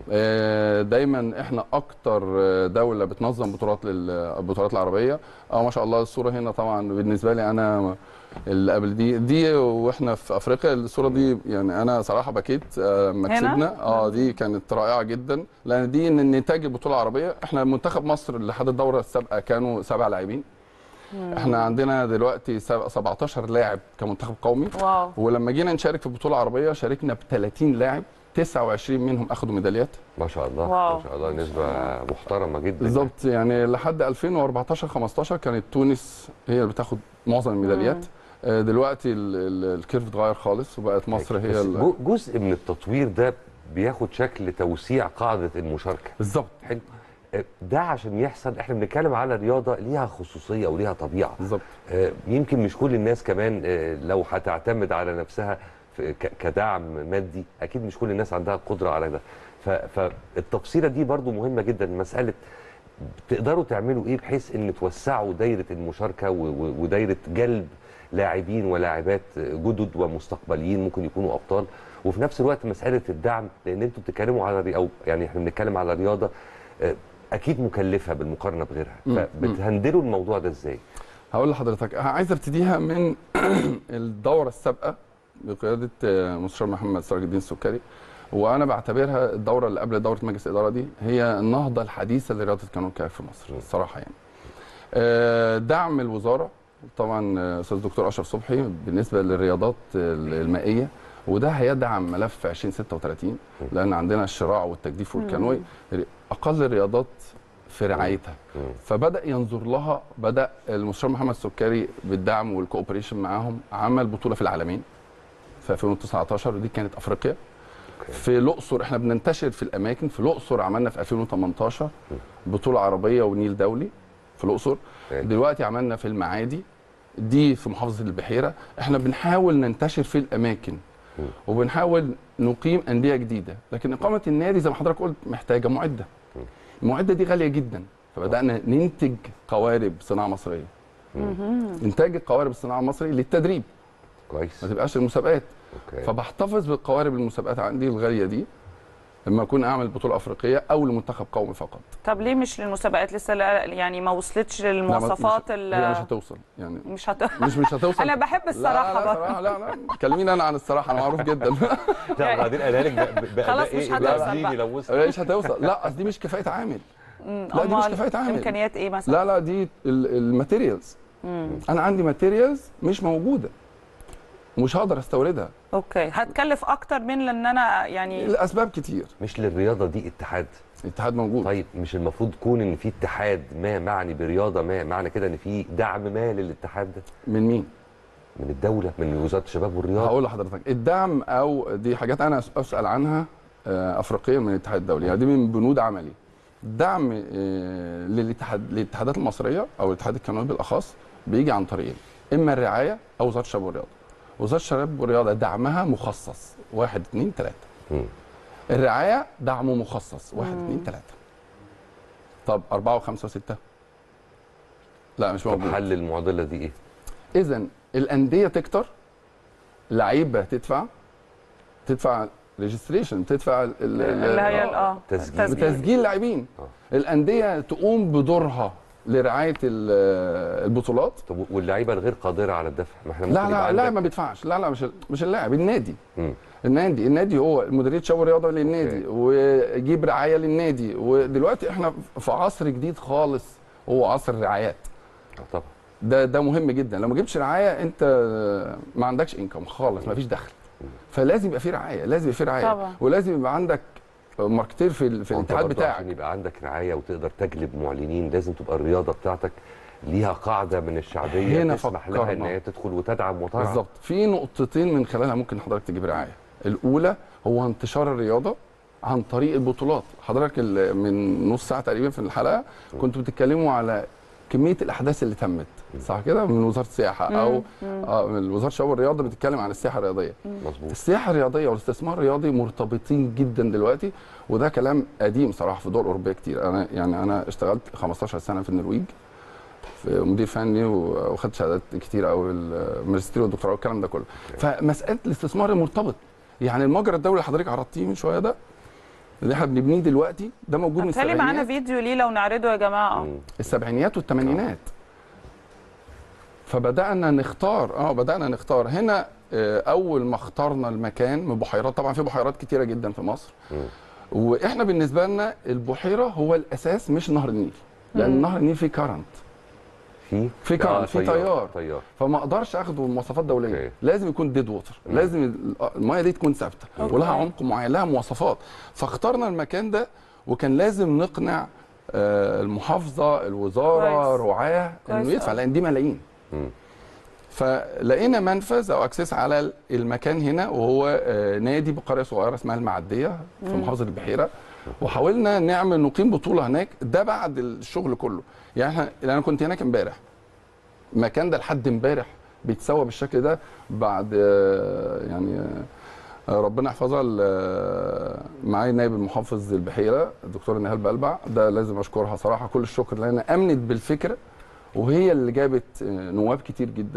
آه، دايما احنا اكتر آه، دوله بتنظم بطولات للبطولات العربيه اه ما شاء الله الصوره هنا طبعا بالنسبه لي انا اللي قبل دي دي واحنا في افريقيا الصوره دي يعني انا صراحه بكيت آه، لما هنا؟ كسبنا اه دي كانت رائعه جدا لان دي ان نتاج البطوله العربيه احنا منتخب مصر لحد الدوره السابقه كانوا سبع لاعبين احنا عندنا دلوقتي سب- 17 لاعب كمنتخب قومي واو ولما جينا نشارك في البطوله العربيه شاركنا ب 30 لاعب 29 منهم اخذوا ميداليات ما شاء الله واو. ما شاء الله نسبه محترمه جدا بالظبط يعني لحد 2014 15 كانت تونس هي اللي بتاخد معظم الميداليات آه، دلوقتي ال- ال- الكيرف اتغير خالص وبقت مصر هي بس ال- جو- جزء من التطوير ده بياخد شكل توسيع قاعده المشاركه بالظبط حلو آه، ده عشان يحصل احنا بنتكلم على رياضه ليها خصوصيه وليها طبيعه بالظبط آه، يمكن مش كل الناس كمان آه، لو هتعتمد على نفسها في- ك- كدعم مادي اكيد مش كل الناس عندها القدره على ده ف- فالتفصيله دي برضو مهمه جدا مساله تقدروا تعملوا ايه بحيث ان توسعوا دايره المشاركه و- و- ودايره جلب لاعبين ولاعبات جدد ومستقبليين ممكن يكونوا ابطال وفي نفس الوقت مساله الدعم لان انتوا بتتكلموا على ري- او يعني احنا بنتكلم على رياضه آه، اكيد مكلفه بالمقارنه بغيرها مم. فبتهندلوا الموضوع ده ازاي هقول لحضرتك عايز ابتديها من الدوره السابقه بقياده آه، مستشار محمد سراج الدين السكري وانا بعتبرها الدوره اللي قبل دوره مجلس الاداره دي هي النهضه الحديثه لرياضه كانون الكاياك في مصر الصراحه يعني آه، دعم الوزاره طبعا آه، استاذ دكتور اشرف صبحي بالنسبه للرياضات المائيه وده هيدعم ملف 2036 لان عندنا الشراع والتجديف والكانوي اقل الرياضات في رعايتها مم. فبدا ينظر لها بدا المستشار محمد سكري بالدعم والكوبريشن معاهم عمل بطوله في العالمين في 2019 ودي كانت افريقيا في الاقصر احنا بننتشر في الاماكن في الاقصر عملنا في 2018 بطوله عربيه ونيل دولي في الاقصر أوكي. دلوقتي عملنا في المعادي دي في محافظه البحيره احنا بنحاول ننتشر في الاماكن وبنحاول نقيم انديه جديده لكن اقامه النادي زي ما حضرتك قلت محتاجه معده المعده دي غاليه جدا فبدانا ننتج قوارب صناعه مصريه انتاج القوارب الصناعه المصري للتدريب كويس ما تبقاش المسابقات اوكي فبحتفظ بالقوارب المسابقات عندي الغاليه دي لما اكون اعمل بطوله افريقيه او لمنتخب قومي فقط طب ليه مش للمسابقات لسه لا- يعني ما وصلتش لا، ما- للمواصفات مش ال- هي مش هتوصل يعني مش هت... مش مش هتوصل انا بحب الصراحه لا لا برضه. صراحه لا لا كلميني انا عن الصراحه انا معروف جدا لا وبعدين قالها لك بقى- بقى خلاص ده مش ايه هتوصل بقى بقى. لو وصل مش هتوصل لا أصل دي مش كفاءه عامل مم، لا، دي مش أمال كفاءة عامل. امكانيات ايه مثلا لا لا دي ال- الماتيريالز انا عندي ماتيريالز مش موجوده ومش هقدر استوردها اوكي هتكلف اكتر من لان انا يعني لاسباب كتير مش للرياضه دي اتحاد الاتحاد موجود طيب مش المفروض تكون ان في اتحاد ما معني برياضه ما معنى كده ان في دعم ما للاتحاد ده من مين من الدوله من وزاره الشباب والرياضه هقول لحضرتك الدعم او دي حاجات انا اسال عنها آه، افريقيا من الاتحاد الدولي يعني دي من بنود عملي الدعم آه، للاتحاد للاتحادات المصريه او الاتحاد الكندي بالاخص بيجي عن طريقين اما الرعايه او وزاره الشباب والرياضه وزاره الشباب والرياضه دعمها مخصص واحد اثنين ثلاثه مم. الرعايه دعمه مخصص واحد اثنين ثلاثه طب أربعة وخمسة وستة لا مش طب موجود حل المعضله دي ايه؟ اذا الانديه تكتر لعيبه تدفع تدفع ريجستريشن تدفع ال- ال- اللي هي ال- اه تسجيل. التسجيل. بتسجيل لاعبين آه. الانديه تقوم بدورها لرعايه ال- البطولات طب واللعيبه الغير قادره على الدفع ما احنا لا ممكن يبقى لا عندك- لا ما بيدفعش لا لا مش ال- مش اللاعب النادي مم. النادي النادي هو مديريه شباب الرياضه للنادي ويجيب رعايه للنادي ودلوقتي احنا في عصر جديد خالص هو عصر الرعايات آه طبعا ده ده مهم جدا لو ما جبتش رعايه انت ما عندكش انكم خالص ما فيش دخل فلازم يبقى في رعايه لازم يبقى في رعايه طبعا. ولازم يبقى عندك ماركتير في ال- في وأنت الاتحاد برضه بتاعك عشان يبقى عندك رعايه وتقدر تجلب معلنين لازم تبقى الرياضه بتاعتك ليها قاعده من الشعبيه هنا تسمح لها ان فكرنا. هي تدخل وتدعم وترعى بالظبط في نقطتين من خلالها ممكن حضرتك تجيب رعايه الاولى هو انتشار الرياضه عن طريق البطولات حضرتك ال- من نص ساعه تقريبا في الحلقه كنتوا بتتكلموا على كميه الاحداث اللي تمت صح كده من وزاره السياحه او اه من وزاره الشباب والرياضه بتتكلم عن السياحه الرياضيه مظبوط السياحه الرياضيه والاستثمار الرياضي مرتبطين جدا دلوقتي وده كلام قديم صراحه في دول اوروبيه كتير انا يعني انا اشتغلت 15 سنه في النرويج في مدير فني و- وخدت شهادات كتير قوي الماجستير والدكتوراه والكلام ده كله فمساله الاستثمار مرتبط يعني المجرى الدولي اللي حضرتك عرضتيه من شويه ده اللي احنا بنبنيه دلوقتي ده موجود من بالتالي معانا السبعينيات فيديو ليه لو نعرضه يا جماعه مم. السبعينيات والثمانينات فبدانا نختار اه بدانا نختار هنا آه، اول ما اخترنا المكان من بحيرات طبعا في بحيرات كتيره جدا في مصر مم. واحنا بالنسبه لنا البحيره هو الاساس مش نهر النيل لان نهر النيل فيه كارنت في في كارنت في تيار تيار فما اقدرش اخده بمواصفات دوليه أوكي. لازم يكون ديد ووتر مم. لازم ال- الميه دي تكون ثابته أوكي. ولها عمق معين لها مواصفات فاخترنا المكان ده وكان لازم نقنع آه، المحافظه الوزاره كويس. رعاه انه كويس يدفع أوي. لان دي ملايين مم. فلقينا منفذ او اكسس على المكان هنا وهو آه، نادي بقريه صغيره اسمها المعديه في محافظه البحيره وحاولنا نعمل نقيم بطوله هناك ده بعد الشغل كله يعني احنا انا كنت هناك امبارح المكان ده لحد امبارح بيتسوى بالشكل ده بعد آه، يعني آه، ربنا يحفظها ال- آه، معايا نائب المحافظ البحيره الدكتور نهال بلبع ده لازم اشكرها صراحه كل الشكر لان امنت بالفكره وهي اللي جابت آه، نواب كتير جدا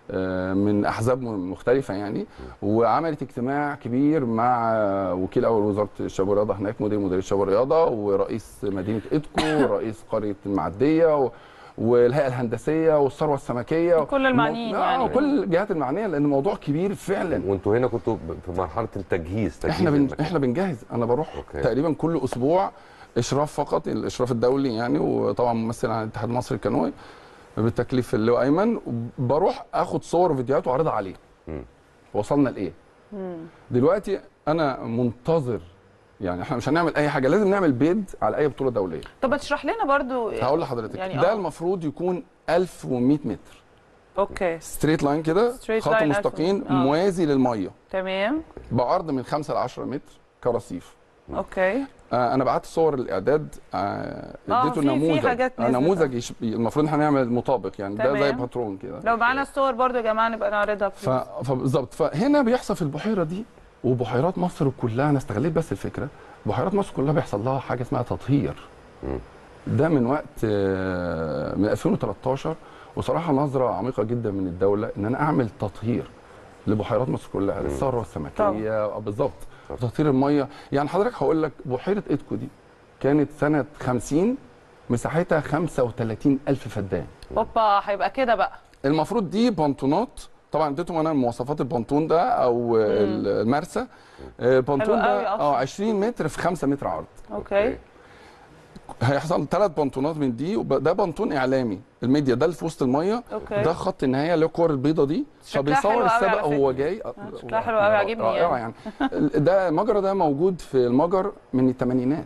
آه، من احزاب مختلفه يعني وعملت اجتماع كبير مع آه، وكيل اول وزاره الشباب والرياضه هناك مدير مديريه الشباب والرياضه ورئيس مدينه ادكو ورئيس قريه المعديه و والهيئه الهندسيه والثروه السمكيه كل المعنيين آه، يعني. كل الجهات المعنيه لان الموضوع كبير فعلا وانتوا هنا كنتوا ب- في مرحله التجهيز تجهيز احنا بن... المكان. احنا بنجهز انا بروح أوكي. أوكي. تقريبا كل اسبوع اشراف فقط الاشراف الدولي يعني وطبعا ممثل عن الاتحاد المصري الكانوي بالتكليف اللواء ايمن بروح اخد صور وفيديوهات واعرضها عليه مم. وصلنا لايه دلوقتي انا منتظر يعني احنا مش هنعمل اي حاجه لازم نعمل بيد على اي بطوله دوليه طب ما تشرح لنا برضو هقول لحضرتك يعني يعني ده آه. المفروض يكون 1100 متر اوكي ستريت لاين كده Straight خط line مستقيم 1100. آه. موازي للميه تمام بعرض من 5 ل 10 متر كرصيف اوكي آه، انا بعت صور الاعداد آه، آه، اديته في- في نموذج حاجات آه، نزلت. نموذج يش... المفروض ان احنا نعمل مطابق يعني ده زي تمام. باترون كده لو معانا الصور برضو يا جماعه نبقى نعرضها ف... في فبالظبط فهنا بيحصل في البحيره دي وبحيرات مصر كلها انا استغليت بس الفكره بحيرات مصر كلها بيحصل لها حاجه اسمها تطهير مم. ده من وقت آه، من 2013 وصراحه نظره عميقه جدا من الدوله ان انا اعمل تطهير لبحيرات مصر كلها الثروه السمكيه آه، بالظبط تطهير الميه يعني حضرتك هقول لك بحيره ادكو دي كانت سنه 50 مساحتها 35 الف فدان اوبا هيبقى كده بقى المفروض دي بنطونات طبعا اديتهم انا مواصفات البنطون ده او المرسى آه، البنطون حلو قوي ده أصلاً. اه 20 متر في 5 متر عرض اوكي هيحصل ثلاث بنطونات من دي وب- ده بنطون اعلامي الميديا ده اللي في وسط الميه اوكي ده خط النهايه اللي هو الكور البيضه دي شكلها حلو فبيصور قوي السبق على وهو فكرة. جاي شكلها حلو قوي، عاجبني رائعه يعني ده المجرى ده موجود في المجر من الثمانينات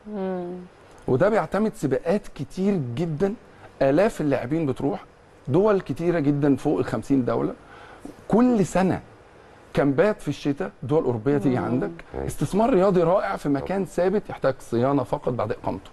وده بيعتمد سباقات كتير جدا الاف اللاعبين بتروح دول كتيره جدا فوق ال 50 دوله كل سنه كامبات في الشتاء دول اوروبيه تيجي عندك أيوة. استثمار رياضي رائع في مكان ثابت يحتاج صيانه فقط بعد اقامته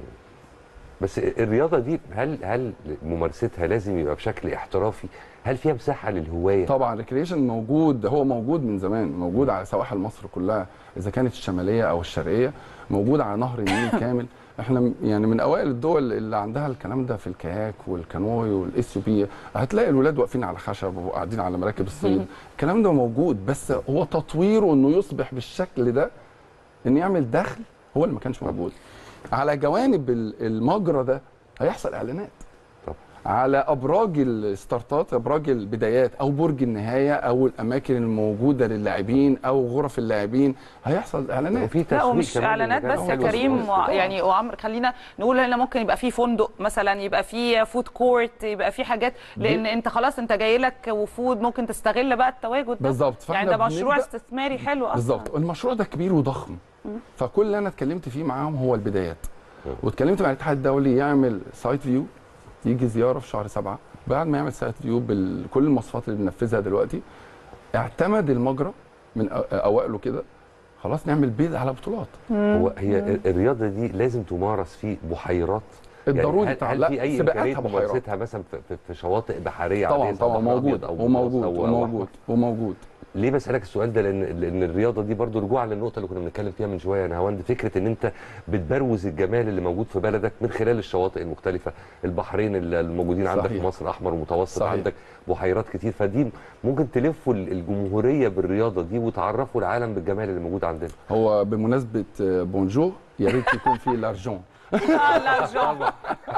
بس الرياضه دي هل هل ممارستها لازم يبقى بشكل احترافي هل فيها مساحه للهوايه طبعا ريكريشن موجود هو موجود من زمان موجود على سواحل مصر كلها اذا كانت الشماليه او الشرقيه موجود على نهر النيل كامل احنا م- يعني من اوائل الدول اللي عندها الكلام ده في الكاياك والكانوي والاس بي هتلاقي الولاد واقفين على خشب وقاعدين على مراكب الصيد الكلام ده موجود بس هو تطويره انه يصبح بالشكل ده ان يعمل دخل هو اللي ما كانش موجود على جوانب ال- المجرى ده هيحصل اعلانات طب. على ابراج الستارتات ابراج البدايات او برج النهايه او الاماكن الموجوده للاعبين او غرف اللاعبين هيحصل اعلانات وفي لا تسويق ومش كمان اعلانات للمجال. بس يا حلو كريم خالص. و- يعني وعمر خلينا نقول هنا ممكن يبقى في فندق مثلا يبقى في فود كورت يبقى في حاجات لان انت خلاص انت جاي لك وفود ممكن تستغل بقى التواجد ده بالظبط يعني فاحنا ده مشروع بنبدأ- استثماري حلو اصلا بالظبط المشروع ده كبير وضخم فكل اللي انا اتكلمت فيه معاهم هو البدايات واتكلمت مع الاتحاد الدولي يعمل سايت فيو يجي زياره في شهر سبعة بعد ما يعمل سايت فيو بكل المواصفات اللي بننفذها دلوقتي اعتمد المجرى من أو- اوائله كده خلاص نعمل بيد على بطولات هو هي الرياضه دي لازم تمارس في بحيرات الضروري هل, بتاع هل لا في اي سباقاتها امكانيه بحيرات ممارستها مثلا في, في, في شواطئ بحريه طبعا عادية زي طبعا بحر أبيض موجود أو وموجود أو- أو وموجود أحمر؟ وموجود ليه بسالك السؤال ده لان لان الرياضه دي برضو رجوعا للنقطه اللي كنا بنتكلم فيها من شويه يا نهاوند فكره ان انت بتبروز الجمال اللي موجود في بلدك من خلال الشواطئ المختلفه البحرين اللي الموجودين عندك صحيح. في مصر احمر ومتوسط صحيح. عندك بحيرات كتير فدي ممكن تلفوا الجمهوريه بالرياضه دي وتعرفوا العالم بالجمال اللي موجود عندنا هو بمناسبه آه، بونجور يا ريت يكون فيه لارجون آه، لا جو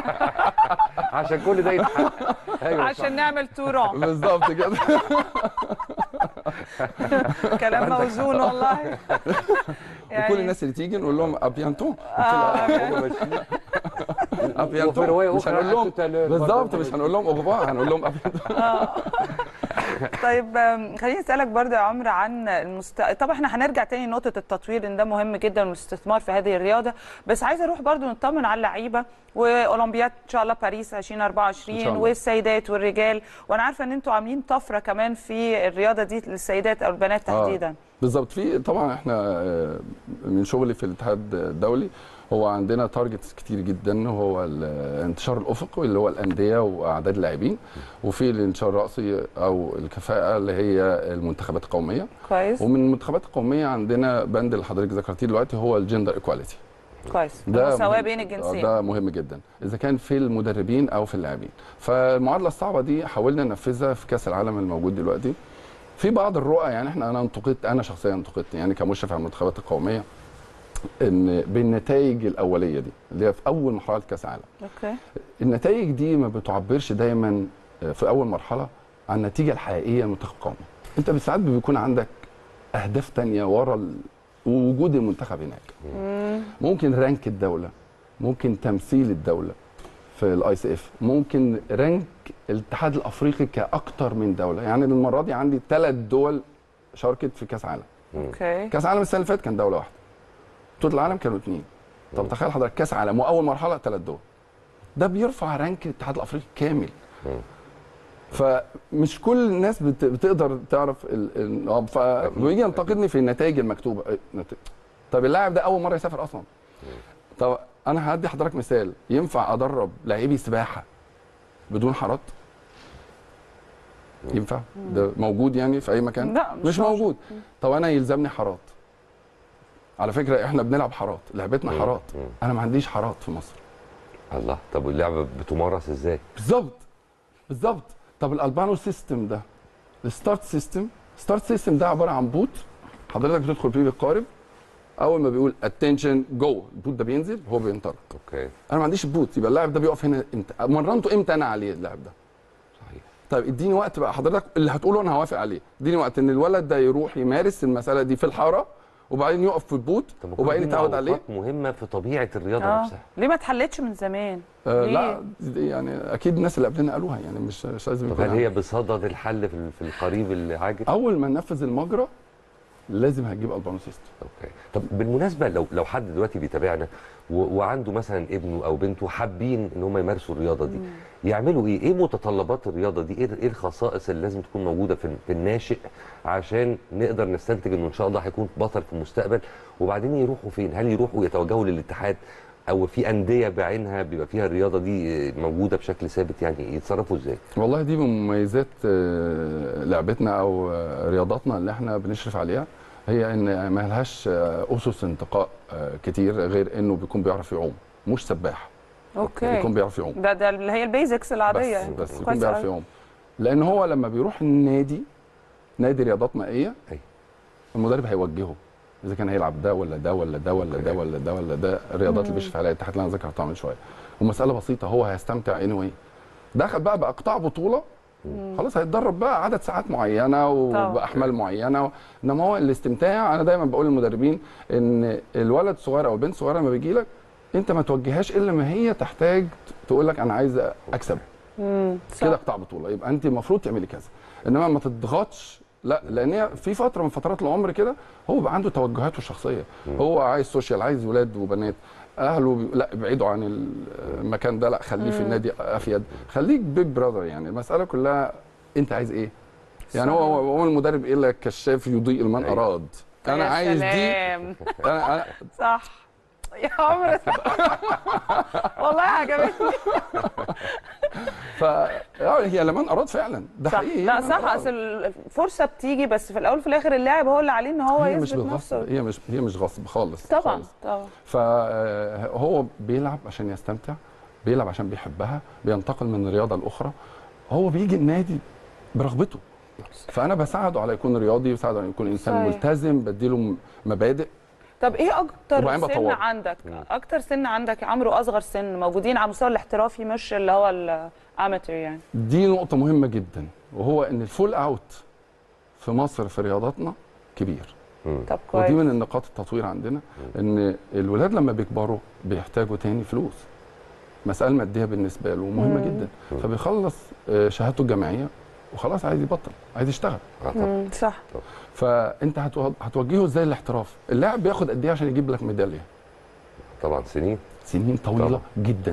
عشان كل ده يتحقق ايوه صح. عشان نعمل تورون بالظبط كده كلام موزون والله وكل الناس اللي تيجي نقول لهم ابيانتون هم ماشيين. وفي رواية مش أخرى هنقول لهم أتوتال- بالظبط برضه. مش هنقول لهم اغباء هنقول لهم ابيانتون طيب آم، خليني اسالك برضه يا عمرو عن المست... طبعا احنا هنرجع تاني لنقطه التطوير ان ده مهم جدا والاستثمار في هذه الرياضه بس عايزه اروح برضه نطمن على اللعيبه واولمبياد ان شاء الله باريس 2024 إن شاء الله. والسيدات والرجال وانا عارفه ان انتوا عاملين طفره كمان في الرياضه دي للسيدات او البنات آه. تحديدا بالظبط في طبعا احنا آه، من شغلي في الاتحاد الدولي هو عندنا تارجتس كتير جدا وهو الانتشار الافقي اللي هو الانديه واعداد اللاعبين وفي الانتشار الراسي او الكفاءه اللي هي المنتخبات القوميه كويس ومن المنتخبات القوميه عندنا بند اللي حضرتك ذكرتيه دلوقتي هو الجندر ايكواليتي كويس ده المساواه مهم- بين آه، الجنسين ده مهم جدا اذا كان في المدربين او في اللاعبين فالمعادله الصعبه دي حاولنا ننفذها في كاس العالم الموجود دلوقتي في بعض الرؤى يعني احنا انا انتقدت انا شخصيا انتقدت يعني كمشرف على المنتخبات القوميه ان بالنتائج الاوليه دي اللي هي في اول مرحله كاس العالم اوكي النتائج دي ما بتعبرش دايما في اول مرحله عن النتيجه الحقيقيه للمنتخب القومي انت ساعات بيكون عندك اهداف تانية ورا ال- وجود المنتخب هناك ممكن رانك الدوله ممكن تمثيل الدوله في الاي سي اف ممكن رانك الاتحاد الافريقي كاكتر من دوله يعني المره دي عندي ثلاث دول شاركت في كاس عالم اوكي كاس عالم السنه اللي فاتت كان دوله واحده بطوله العالم كانوا اثنين طب تخيل حضرتك كاس عالم واول مرحله ثلاث دول ده بيرفع رانك الاتحاد الافريقي كامل فمش كل الناس بت... بتقدر تعرف ال... ال... آه، فبيجي ينتقدني في النتائج المكتوبه إيه، نت- طب اللاعب ده اول مره يسافر اصلا طب انا هدي حضرتك مثال ينفع ادرب لاعبي سباحه بدون حارات ينفع ده موجود يعني في اي مكان لا، مش مش موجود. موجود طب انا يلزمني حارات على فكره احنا بنلعب حارات لعبتنا مم. حارات مم. انا ما عنديش حارات في مصر الله طب واللعبه بتمارس ازاي؟ بالظبط بالظبط طب الالبانو سيستم ده الستارت سيستم ستارت سيستم ده عباره عن بوت حضرتك بتدخل فيه بالقارب اول ما بيقول اتنشن جو البوت ده بينزل هو بينطلق اوكي انا ما عنديش البوت يبقى اللاعب ده بيقف هنا امتى مرنته امتى انا عليه اللاعب ده صحيح طيب اديني وقت بقى حضرتك اللي هتقوله انا هوافق عليه اديني وقت ان الولد ده يروح يمارس المساله دي في الحاره وبعدين يقف في البوت طب ما كل وبعدين دي يتعود عليه معوقات مهمه في طبيعه الرياضه اه نفسها ليه ما اتحلتش من زمان آه ليه؟ لا دي يعني اكيد الناس اللي قبلنا قالوها يعني مش مش لازم طب يكون هل هي بصدد الحل في ال- في القريب العاجل؟ اول ما ننفذ المجرى لازم هتجيب البانو سيستم اوكي طب بالمناسبه لو لو حد دلوقتي بيتابعنا و- وعنده مثلا ابنه او بنته حابين ان هم يمارسوا الرياضه دي يعملوا ايه؟ ايه متطلبات الرياضه دي؟ ايه إيه الخصائص اللي لازم تكون موجوده في في الناشئ عشان نقدر نستنتج انه ان شاء الله هيكون بطل في المستقبل وبعدين يروحوا فين؟ هل يروحوا يتوجهوا للاتحاد او في انديه بعينها بيبقى فيها الرياضه دي موجوده بشكل ثابت يعني يتصرفوا ازاي؟ والله دي من مميزات آه، لعبتنا او آه، رياضاتنا اللي احنا بنشرف عليها هي ان ما لهاش آه، اسس انتقاء آه، كتير غير انه بيكون بيعرف يعوم مش سباح اوكي بيكون بيعرف يعوم ده ده اللي هي البيزكس العاديه بس بس يكون كويس بيعرف أوي. يعوم لان هو لما بيروح النادي نادي رياضات مائيه أيوة. المدرب هيوجهه اذا كان هيلعب ده ولا ده ولا ده ولا ده ولا ده ولا ده الرياضات اللي بيشرف عليها الاتحاد اللي انا ذكرتها من شويه ومساله بسيطه هو هيستمتع اني anyway. دخل بقى باقطاع بطوله خلاص هيتدرب بقى عدد ساعات معينه طبعا. وباحمال معينه انما هو الاستمتاع انا دايما بقول للمدربين ان الولد الصغير او البنت الصغيره لما بيجي لك انت ما توجههاش الا ما هي تحتاج تقول لك انا عايز اكسب مم، صح. كده قطاع بطوله يبقى انت المفروض تعملي كذا انما ما تضغطش لا لان هي في فتره من فترات العمر كده هو بيبقى عنده توجهاته الشخصيه هو عايز سوشيال عايز ولاد وبنات اهله بي... لا ابعدوا عن المكان ده لا خليه في النادي افيد خليك بيج براذر يعني المساله كلها انت عايز ايه يعني هو هو المدرب ايه لك كشاف يضيء لمن أيوة. اراد انا يا عايز دي سلام. انا أنا صح يا عمرو والله عجبتني ف يعني هي لمن اراد فعلا ده صح حقيقي هي لا لمن صح أراد. اصل الفرصه بتيجي بس في الاول وفي الاخر اللاعب هو اللي عليه ان هو هي مش يثبت بالغصب نفسه هي مش هي مش غصب خالص طبعا خالص. طبعا فهو بيلعب عشان يستمتع بيلعب عشان بيحبها بينتقل من رياضه لاخرى هو بيجي النادي برغبته فانا بساعده على يكون رياضي بساعده على يكون انسان صحيح. ملتزم بديله م- مبادئ طب ايه اكتر وبعدين سن بطوره. عندك اكتر سن عندك يا عمرو اصغر سن موجودين على المستوى الاحترافي مش اللي هو الاماتير يعني دي نقطه مهمه جدا وهو ان الفول اوت في مصر في رياضاتنا كبير طب ودي كويس من النقاط التطوير عندنا ان الولاد لما بيكبروا بيحتاجوا تاني فلوس مسألة مادية بالنسبة له مهمة جدا فبيخلص آه، شهادته الجامعية وخلاص عايز يبطل عايز يشتغل اه طبعا مم، صح فانت هتو- هتوجهه ازاي الاحتراف اللاعب بياخد قد ايه عشان يجيب لك ميداليه طبعا سنين سنين طويله طبعا. جدا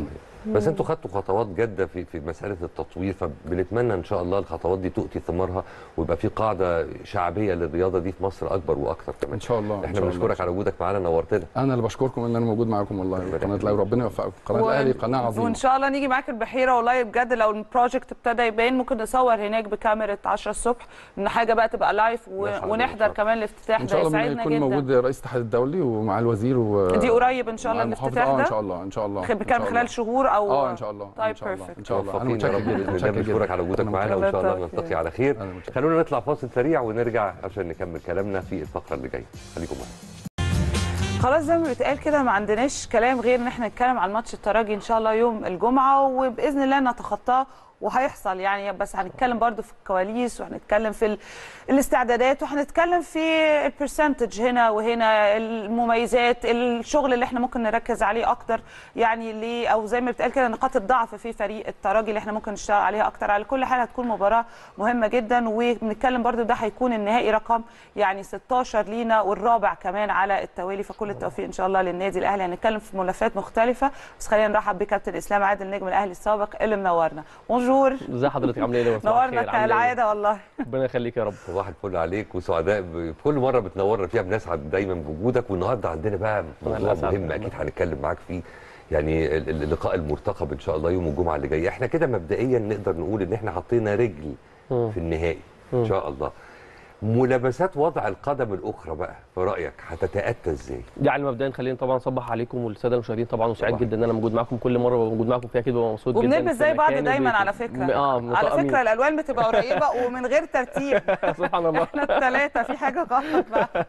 بس انتوا خدتوا خطوات جاده في في مساله التطوير فبنتمنى ان شاء الله الخطوات دي تؤتي ثمارها ويبقى في قاعده شعبيه للرياضه دي في مصر اكبر واكثر كمان ان شاء الله إن احنا شاء الله. بنشكرك على وجودك معانا نورتنا انا اللي بشكركم ان انا موجود معاكم والله ربنا قناه يخليك. الاهلي وربنا يوفقكم قناه و- الاهلي قناه عظيمه وان شاء الله نيجي معاك البحيره والله بجد لو البروجكت ابتدى يبان ممكن نصور هناك بكاميرا 10 الصبح ان حاجه بقى تبقى لايف و... نسعد إن ونحضر شاء كمان الافتتاح ان ده شاء الله يسعدنا يكون جدا موجود رئيس الاتحاد الدولي ومع الوزير و دي قريب ان شاء الله مع المحافظ. الافتتاح اه ده ان شاء الله ان شاء الله إن كان شاء خلال الله. شهور او اه ان شاء الله طيب ان شاء الله perfect. ان شاء الله انا موفقين يا متشكر رب جدا باذن الله متشكر بنشكرك جدا على وجودك أنا معانا وان شاء الله بالتوفيق. نلتقي على خير أنا متشكر. خلونا نطلع فاصل سريع ونرجع عشان نكمل كلامنا في الفقره اللي جايه خليكم معانا خلاص زي ما بيتقال كده ما عندناش كلام غير ان احنا نتكلم عن ماتش الترجي ان شاء الله يوم الجمعه وباذن الله نتخطاه وهيحصل يعني بس هنتكلم برضو في الكواليس وهنتكلم في ال... الاستعدادات وهنتكلم في البرسنتج هنا وهنا المميزات الشغل اللي احنا ممكن نركز عليه اكتر يعني ليه او زي ما بتقال كده نقاط الضعف في فريق الترجي اللي احنا ممكن نشتغل عليها اكتر على كل حال هتكون مباراه مهمه جدا وبنتكلم برضو ده هيكون النهائي رقم يعني 16 لينا والرابع كمان على التوالي فكل التوفيق ان شاء الله للنادي الاهلي هنتكلم في ملفات مختلفه بس خلينا نرحب بكابتن اسلام عادل نجم الاهلي السابق اللي منورنا بونجور ازي حضرتك عامله ايه لو صباح نورنا الخير، عاملة إيه؟ كالعاده والله ربنا يخليك يا رب صباح الفل عليك وسعداء ب- كل مره بتنورنا فيها بنسعد دايما بوجودك والنهارده عندنا بقى موضوع أسعد. مهم اكيد هنتكلم معاك فيه يعني ال- ال- اللقاء المرتقب ان شاء الله يوم الجمعه اللي جايه احنا كده مبدئيا نقدر نقول ان احنا حطينا رجل مم. في النهائي ان شاء الله ملابسات وضع القدم الاخرى بقى في رايك هتتاتى ازاي يعني مبدئيا خلينا طبعا نصبح عليكم والساده المشاهدين طبعا وسعيد طبعا. جدا ان انا موجود معاكم كل مره ببقى موجود معاكم فيها كده ببقى مبسوط جدا وبنلبس في زي بعض مكان دايما البيت. على فكره اه على مطقمين. فكره الالوان بتبقى قريبه ومن غير ترتيب سبحان الله احنا الثلاثه في حاجه غلط بقى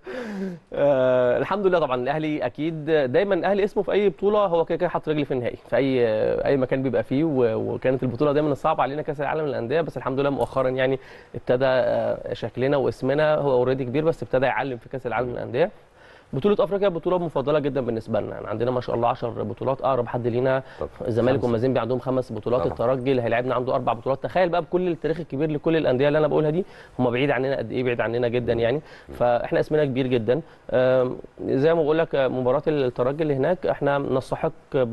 آه الحمد لله طبعا الاهلي اكيد دايما الاهلي اسمه في اي بطوله هو كده كده حاطط رجلي في النهائي في اي اي مكان بيبقى فيه و- وكانت البطوله دايما الصعبه علينا كاس العالم للانديه بس الحمد لله مؤخرا يعني ابتدى آه، شكلنا واسمنا هو اوريدي كبير بس ابتدى يعلم في كاس العالم للانديه بطولة افريقيا بطولة مفضلة جدا بالنسبة لنا، يعني عندنا ما شاء الله 10 بطولات اقرب حد لينا طب الزمالك خمسة. ومازيمبي عندهم خمس بطولات طبعا. الترجي اللي هيلعبنا عنده اربع بطولات تخيل بقى بكل التاريخ الكبير لكل الانديه اللي انا بقولها دي هم بعيد عننا قد ايه بعيد عننا جدا يعني فاحنا اسمنا كبير جدا آم، زي ما بقول لك آه، مباراه الترجي اللي هناك احنا نستحق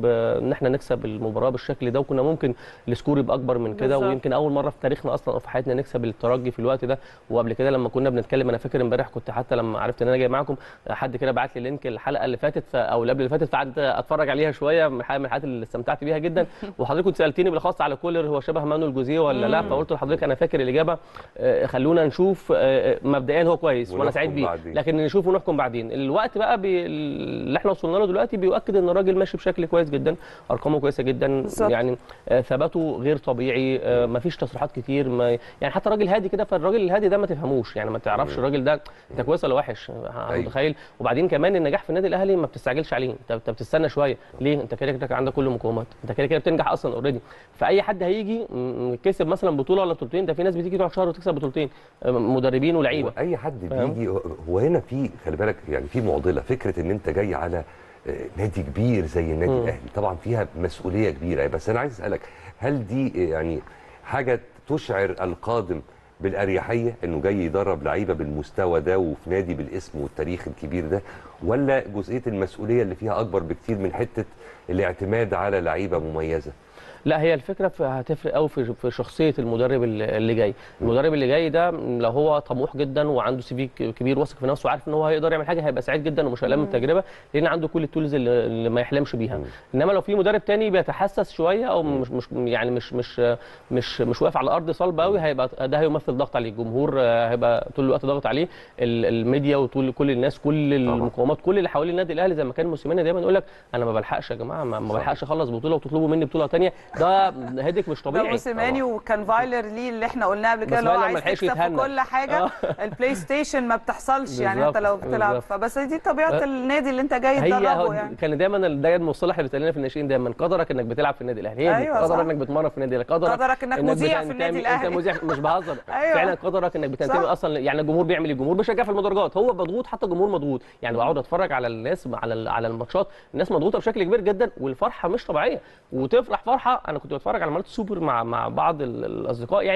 ان احنا نكسب المباراه بالشكل ده وكنا ممكن السكور يبقى اكبر من كده بالظبط. ويمكن اول مره في تاريخنا اصلا او في حياتنا نكسب الترجي في الوقت ده وقبل كده لما كنا بنتكلم انا فاكر امبارح كنت حتى لما عرفت ان انا جاي معاكم حد كده بعت لي لينك الحلقه اللي فاتت ف- او اللي قبل اللي فاتت فقعدت اتفرج عليها شويه من الحلقات من الحلقات اللي استمتعت بيها جدا وحضرتك كنت سالتني بالاخص على كولر هو شبه مانويل جوزيه ولا لا فقلت لحضرتك انا فاكر الاجابه آه، خلونا نشوف آه، مبدئيا هو كويس وانا ونحكم سعيد بيه بعدين. لكن نشوف ونحكم بعدين الوقت بقى بي... اللي احنا وصلنا له دلوقتي بيؤكد ان الراجل ماشي بشكل كويس جدا ارقامه كويسه جدا بالظبط. يعني آه، ثباته غير طبيعي آه، مفيش تصريحات كتير ما يعني حتى راجل هادي كده فالراجل الهادي ده ما تفهموش يعني ما تعرفش الراجل ده انت كويس ولا وحش أيوة. متخيل وبعدين كمان النجاح في النادي الاهلي ما بتستعجلش عليه انت انت بتستنى شويه ليه انت كده كده عندك كل المقومات انت كده كده بتنجح اصلا اوريدي فاي حد هيجي م- كسب مثلا بطوله ولا بطولتين ده في ناس بتيجي تقعد شهر وتكسب بطولتين آه، مدربين ولعيبه اي حد فاهم؟ بيجي هو هنا في خلي بالك يعني في معضله فكره ان انت جاي على آه، نادي كبير زي النادي مم. الاهلي طبعا فيها مسؤوليه كبيره بس انا عايز اسالك هل دي آه، يعني حاجه تشعر القادم بالاريحيه انه جاي يدرب لعيبه بالمستوى ده وفي نادي بالاسم والتاريخ الكبير ده ولا جزئيه المسؤوليه اللي فيها اكبر بكتير من حته الاعتماد على لعيبه مميزه لا هي الفكره في هتفرق قوي في في شخصيه المدرب اللي اللي جاي المدرب اللي جاي ده لو هو طموح جدا وعنده سي في كبير واثق في نفسه وعارف ان هو هيقدر يعمل حاجه هيبقى سعيد جدا ومش قلقان من التجربه لان عنده كل التولز اللي, اللي ما يحلمش بيها انما لو في مدرب تاني بيتحسس شويه او مش مش يعني مش مش مش مش واقف على ارض صلبه قوي هيبقى ده هيمثل ضغط عليه الجمهور آه، هيبقى طول الوقت ضغط عليه ال- الميديا وطول كل الناس كل المقومات كل اللي حوالين النادي الاهلي زي ما كان موسيماني دايما يقول لك انا ما بلحقش يا جماعه ما ما بلحقش اخلص بطوله وتطلبوا مني بطوله تانية ده هيدك مش ده طبيعي موسيماني وكان فايلر ليه اللي احنا قلناه قبل كده بس اللي هو فايلر عايز ملحقش تكسب في يتهنى. كل حاجه البلاي ستيشن ما بتحصلش يعني بالظبط، انت لو بتلعب بالظبط. فبس دي طبيعه النادي اللي انت جاي هي تدربه هو يعني كان دايما ده المصطلح اللي بيتقال لنا في الناشئين دايما قدرك انك بتلعب في النادي الاهلي هي دي أيوة قدرك صح. انك بتمرن في النادي الاهلي قدرك, قدرك إنك مذيع في بتنتمي- النادي الأهلي. انت مذيع مش بهزر أيوة. فعلا قدرك انك بتنتمي صح. اصلا يعني الجمهور بيعمل إيه؟ الجمهور بيشجع في المدرجات هو مضغوط حتى الجمهور مضغوط يعني بقعد اتفرج على الناس على ال- على الماتشات الناس مضغوطه بشكل كبير جدا والفرحه مش طبيعيه وتفرح فرحه انا كنت بتفرج على مباراه السوبر مع مع بعض ال- الاصدقاء يعني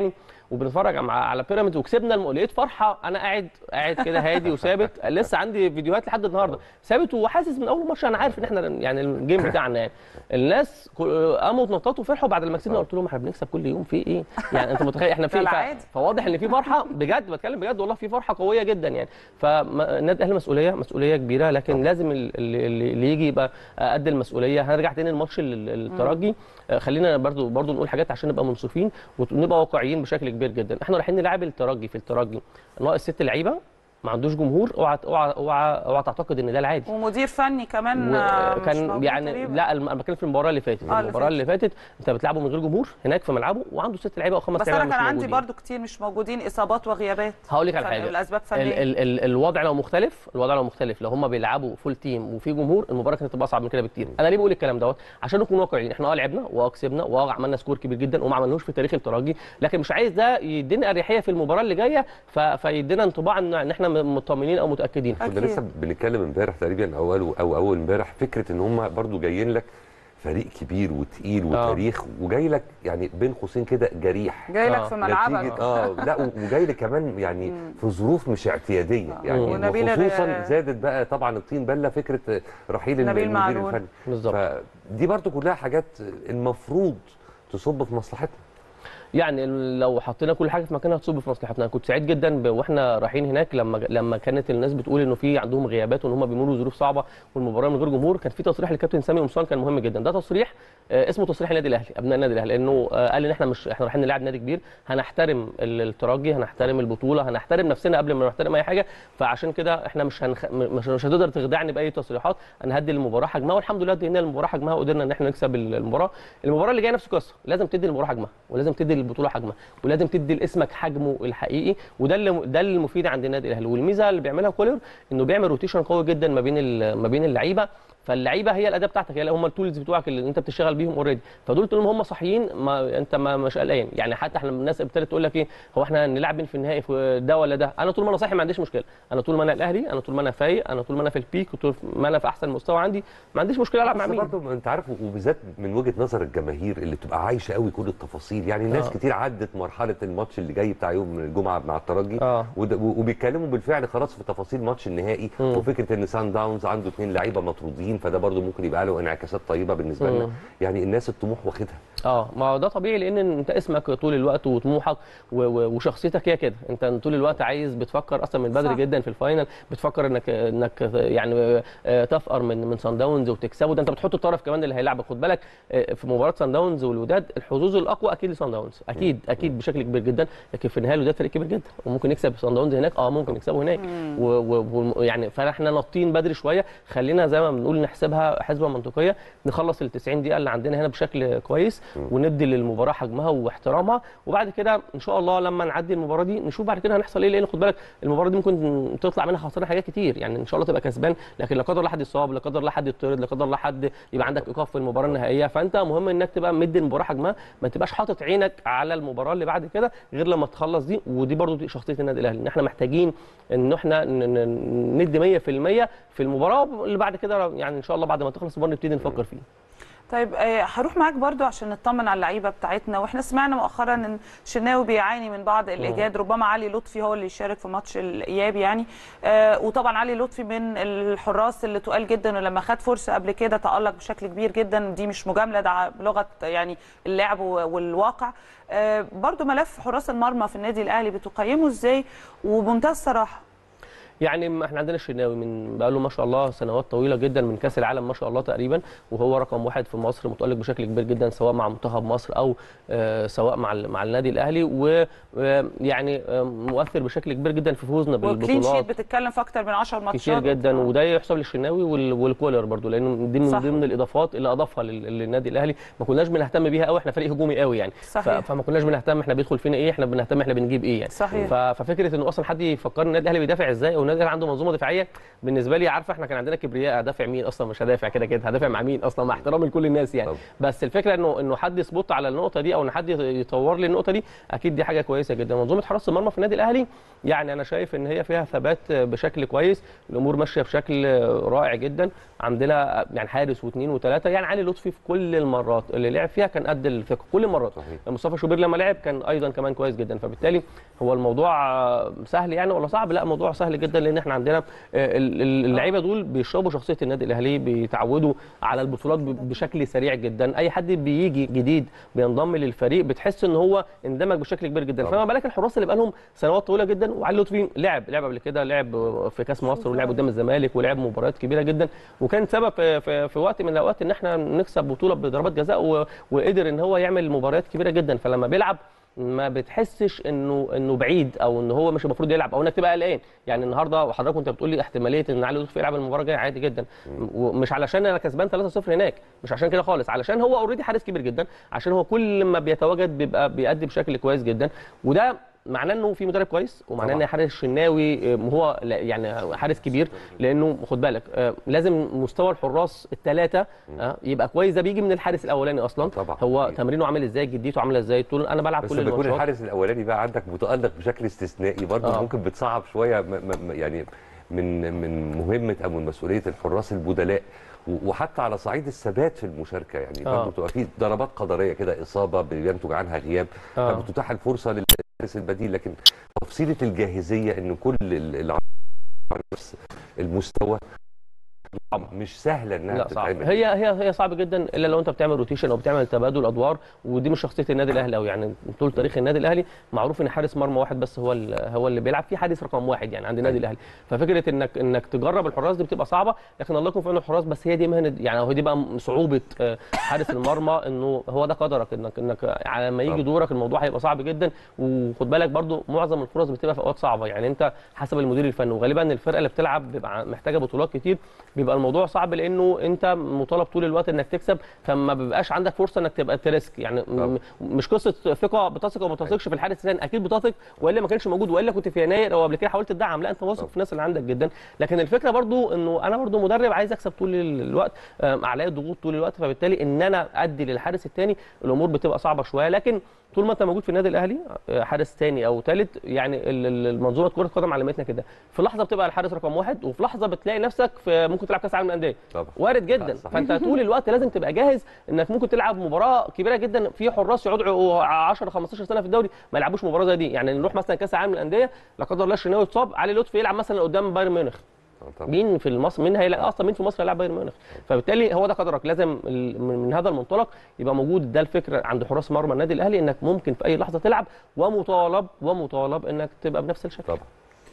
وبنتفرج مع على بيراميدز وكسبنا الم... لقيت فرحه انا قاعد قاعد كده هادي وثابت لسه عندي فيديوهات لحد النهارده ثابت وحاسس من اول ماتش انا عارف ان احنا يعني الجيم بتاعنا يعني الناس كل- قاموا اتنططوا وفرحوا بعد ما كسبنا قلت لهم احنا بنكسب كل يوم في ايه يعني انت متخيل احنا في ده ف... العادي. فواضح ان في فرحه بجد بتكلم بجد والله في فرحه قويه جدا يعني فالنادي الاهلي مسؤوليه مسؤوليه كبيره لكن لازم ال- اللي, اللي اللي يجي يبقى قد المسؤوليه هنرجع تاني الماتش الترجي آه، خلينا برضو برضو نقول حاجات عشان نبقى منصفين ونبقى واقعيين بشكل كبير جدا احنا رايحين نلعب الترجي في الترجي ناقص ست لعيبه ما عندوش جمهور اوعى اوعى اوعى اوعى تعتقد ان ده العادي ومدير فني كمان آه، مش وكان موجود يعني تقريباً. لا الم- انا بتكلم في المباراه اللي فاتت اللي المباراه اللي فاتت انت بتلعبه من غير جمهور هناك في ملعبه وعنده ست لعيبه او خمس بس لعيبه انا مش كان عندي موجودين. برضو كتير مش موجودين اصابات وغيابات هقول لك على فن- حاجه الاسباب ال فنيه ال ال الوضع لو مختلف الوضع لو مختلف لو هم بيلعبوا فول تيم وفي جمهور المباراه كانت هتبقى اصعب من كده بكتير انا ليه بقول الكلام دوت عشان نكون واقعيين احنا اه لعبنا واه كسبنا واه عملنا سكور كبير جدا وما عملناهوش في تاريخ الترجي لكن مش عايز ده يدينا اريحيه في المباراه اللي جايه ف- فيدينا انطباع ان إن احنا مطمنين او متاكدين كنا أكيد. لسه بنتكلم امبارح تقريبا او اول او اول امبارح فكره ان هم برضو جايين لك فريق كبير وتقيل آه. وتاريخ وجاي لك يعني بين قوسين كده جريح جاي لك آه. في نتيجة ملعبك اه لا و- وجاي لك كمان يعني في ظروف مش اعتياديه يعني ونبيل وخصوصا غ- زادت بقى طبعا الطين بله فكره رحيل نبيل المدير معلول. الفني بالظبط. فدي برضو كلها حاجات المفروض تصب في مصلحتنا يعني لو حطينا كل حاجه في مكانها تصب في مصلحتنا أنا كنت سعيد جدا ب- واحنا رايحين هناك لما لما كانت الناس بتقول انه في عندهم غيابات وان هم بيمروا ظروف صعبه والمباراه من غير جمهور كان في تصريح للكابتن سامي قمصان كان مهم جدا ده تصريح آه، اسمه تصريح النادي الاهلي ابناء النادي الاهلي لانه آه، قال ان احنا مش احنا رايحين نلعب نادي كبير هنحترم ال- الترجي هنحترم البطوله هنحترم نفسنا قبل ما نحترم اي حاجه فعشان كده احنا مش هنخ... مش مش هتقدر تخدعني باي تصريحات انا هدي المباراه حجمها والحمد لله ادينا المباراه حجمها وقدرنا ان احنا نكسب المباراه المباراه اللي جايه نفس القصه لازم تدي المباراه حجمها ولازم تدي البطوله حجمها ولازم تدي لاسمك حجمه الحقيقي وده اللي ده المفيد عند النادي الاهلي والميزه اللي بيعملها كولر انه بيعمل روتيشن قوي جدا ما بين ال- ما بين اللعيبه فاللعيبه هي الاداه بتاعتك هي هم التولز بتوعك اللي انت بتشتغل بيهم اوريدي فدول طول ما هم صحيين ما انت ما مش قلقان يعني حتى احنا الناس ابتدت تقول لك ايه هو احنا نلعب مين في النهائي في ده ولا ده انا طول ما انا صاحي ما عنديش مشكله انا طول ما انا الاهلي انا طول ما انا فايق انا طول ما انا في البيك وطول ما انا في احسن مستوى عندي ما عنديش مشكله العب مع بس مين برضه انت عارف وبالذات من وجهه نظر الجماهير اللي بتبقى عايشه قوي كل التفاصيل يعني الناس آه. كتير عدت مرحله الماتش اللي جاي بتاع يوم الجمعه مع الترجي آه. وده- و- وبيتكلموا بالفعل خلاص في تفاصيل ماتش النهائي مم. وفكره ان سان داونز عنده اثنين لعيبه مطرودين فده برضه ممكن يبقى له انعكاسات طيبه بالنسبه لنا مم. يعني الناس الطموح واخدها اه ما هو ده طبيعي لان انت اسمك طول الوقت وطموحك و- و- وشخصيتك هي كده انت طول الوقت عايز بتفكر اصلا من بدري صح. جدا في الفاينل بتفكر انك انك يعني آه، تفقر من من سان داونز وتكسبه ده انت بتحط الطرف كمان اللي هيلعبك خد بالك آه، في مباراه سان داونز والوداد الحظوظ الاقوى اكيد لسان داونز اكيد اكيد بشكل كبير جدا لكن في النهايه الوداد فريق كبير جدا وممكن يكسب سان داونز هناك اه ممكن يكسبه هناك و- و- و- يعني فاحنا نطين بدري شويه خلينا زي ما بنقول نحسبها حسبه منطقيه نخلص ال 90 دقيقه اللي عندنا هنا بشكل كويس وندي للمباراه حجمها واحترامها وبعد كده ان شاء الله لما نعدي المباراه دي نشوف بعد كده هنحصل ايه لان خد بالك المباراه دي ممكن تطلع منها خسران حاجات كتير يعني ان شاء الله تبقى كسبان لكن لا قدر الله حد يصاب لا قدر الله حد يطرد لا قدر الله حد يبقى عندك ايقاف في المباراه النهائيه فانت مهم انك تبقى مدي المباراه حجمها ما تبقاش حاطط عينك على المباراه اللي بعد كده غير لما تخلص دي ودي برضو دي شخصيه النادي الاهلي ان احنا محتاجين ان احنا ن- ن- ندي 100% في المباراه اللي بعد كده يعني ان شاء الله بعد ما تخلص المباراه نبتدي نفكر فيه طيب آه، هروح معاك برضو عشان نطمن على اللعيبه بتاعتنا واحنا سمعنا مؤخرا ان شناوي بيعاني من بعض الاجهاد ربما علي لطفي هو اللي يشارك في ماتش الاياب يعني آه، وطبعا علي لطفي من الحراس اللي تقال جدا ولما خد فرصه قبل كده تالق بشكل كبير جدا دي مش مجامله ده بلغه يعني اللعب والواقع آه، برضو ملف حراس المرمى في النادي الاهلي بتقيمه ازاي وبمنتهى الصراحه يعني ما احنا عندنا الشناوي من بقاله ما شاء الله سنوات طويله جدا من كاس العالم ما شاء الله تقريبا وهو رقم واحد في مصر متالق بشكل كبير جدا سواء مع منتخب مصر او آه، سواء مع ال- مع النادي الاهلي ويعني مؤثر بشكل كبير جدا في فوزنا وكلين شيت بالبطولات بتتكلم في اكتر من 10 ماتشات كتير جدا وده يحسب للشناوي وال- والكولر برضو لانه دي من صح. ضمن الاضافات اللي اضافها لل- للنادي الاهلي ما كناش بنهتم بيها قوي احنا فريق هجومي قوي يعني صحيح. ف- فما كناش بنهتم احنا بيدخل فينا ايه احنا بنهتم احنا بنجيب ايه يعني صحيح. ف- ففكره انه اصلا حد يفكر النادي الاهلي بيدافع ازاي او والنادي الاهلي عنده منظومه دفاعيه بالنسبه لي عارفه احنا كان عندنا كبرياء هدافع مين اصلا مش هدافع كده كده هدافع مع مين اصلا مع احترامي لكل الناس يعني طبعا. بس الفكره انه انه حد يسبوت على النقطه دي او ان حد يطور لي النقطه دي اكيد دي حاجه كويسه جدا منظومه حراسه المرمى في النادي الاهلي يعني انا شايف ان هي فيها ثبات بشكل كويس الامور ماشيه بشكل رائع جدا عندنا يعني حارس واثنين وثلاثه يعني علي لطفي في كل المرات اللي لعب فيها كان قد الثقه كل المرات صحيح. مصطفى شوبير لما لعب كان ايضا كمان كويس جدا فبالتالي هو الموضوع آه، سهل يعني ولا صعب لا الموضوع سهل جدا لان احنا عندنا آه، ال- ال- اللعيبه دول بيشربوا شخصيه النادي الاهلي بيتعودوا على البطولات ب- بشكل سريع جدا اي حد بيجي جديد بينضم للفريق بتحس ان هو اندمج بشكل كبير جدا طبعا. فما بالك الحراس اللي بقى لهم سنوات طويله جدا وعلي لطفي لعب لعب قبل كده لعب في كاس مصر ولعب قدام الزمالك ولعب مباريات كبيره جدا وكان سبب في, في, في وقت من الاوقات ان احنا نكسب بطوله بضربات جزاء و- وقدر ان هو يعمل مباريات كبيره جدا فلما بيلعب ما بتحسش انه انه بعيد او ان هو مش المفروض يلعب او انك تبقى قلقان يعني النهارده حضرتك وانت بتقول لي احتماليه ان علي لطفي يلعب المباراه الجايه عادي جدا ومش علشان انا كسبان 3-0 هناك مش عشان كده خالص علشان هو اوريدي حارس كبير جدا عشان هو كل ما بيتواجد بيبقى بيأدي بشكل كويس جدا وده معناه انه في مدرب كويس ومعناه طبعا. ان حارس الشناوي آه، هو لا- يعني حارس كبير لانه خد بالك آه، لازم مستوى الحراس الثلاثه يبقى كويس ده بيجي من الحارس الاولاني اصلا طبعا. هو تمرينه عامل ازاي جديته عامله ازاي طول انا بلعب بس كل لما يكون الماتشات الحارس الاولاني بقى عندك متالق بشكل استثنائي برضه آه. ممكن بتصعب شويه م م يعني من من مهمه او من مسؤوليه الحراس البدلاء و- وحتى على صعيد الثبات في المشاركه يعني آه. برضه بتبقى في ضربات قدريه كده اصابه بينتج عنها غياب آه. فبتتاح الفرصه للحارس البديل لكن تفصيله الجاهزيه ان كل ال- الع- نفس المستوى مش سهله انها لا صعب تتعمل هي هي هي صعب جدا الا لو انت بتعمل روتيشن او بتعمل تبادل ادوار ودي مش شخصيه النادي الاهلي او يعني طول تاريخ النادي الاهلي معروف ان حارس مرمى واحد بس هو ال- هو اللي بيلعب في حارس رقم واحد يعني عند النادي الاهلي ففكره انك انك تجرب الحراس دي بتبقى صعبه لكن الله يكون في عون الحراس بس هي دي مهنه يعني هو دي بقى صعوبه آه، حارس المرمى انه هو ده قدرك انك انك على ما يجي طبعا. دورك الموضوع هيبقى صعب جدا وخد بالك برضو معظم الفرص بتبقى في اوقات صعبه يعني انت حسب المدير الفني وغالبا الفرقه اللي بتلعب بيبقى محتاجه بطولات كتير بيبقى الموضوع صعب لانه انت مطالب طول الوقت انك تكسب فما بيبقاش عندك فرصه انك تبقى تريسك يعني م- طبعا. مش قصه ثقه بتثق او ما بتثقش في الحارس الثاني اكيد بتثق والا ما كانش موجود والا كنت في يناير او قبل كده حاولت تدعم لا انت واثق طبعا. في الناس اللي عندك جدا لكن الفكره برضو انه انا برضو مدرب عايز اكسب طول الوقت آم، عليا ضغوط طول الوقت فبالتالي ان انا ادي للحارس الثاني الامور بتبقى صعبه شويه لكن طول ما انت موجود في النادي الاهلي آه، حارس ثاني او ثالث يعني ال- ال- المنظومه كره القدم علمتنا كده في لحظه بتبقى الحارس رقم واحد وفي لحظه بتلاقي نفسك في ممكن تلعب كاس العالم للانديه طبعا. وارد جدا صحيح. فانت طول الوقت لازم تبقى جاهز انك ممكن تلعب مباراه كبيره جدا في حراس يقعدوا 10 15 سنه في الدوري ما يلعبوش مباراه زي دي يعني نروح مثلا كاس العالم للانديه لا قدر الله الشناوي يتصاب علي لطفي يلعب مثلا قدام بايرن ميونخ آه، طبعا. مين في مصر مين هيلعب اصلا مين في مصر هيلعب بايرن ميونخ فبالتالي هو ده قدرك لازم ال- من من هذا المنطلق يبقى موجود ده الفكره عند حراس مرمى النادي الاهلي انك ممكن في اي لحظه تلعب ومطالب ومطالب انك تبقى بنفس الشكل طبعا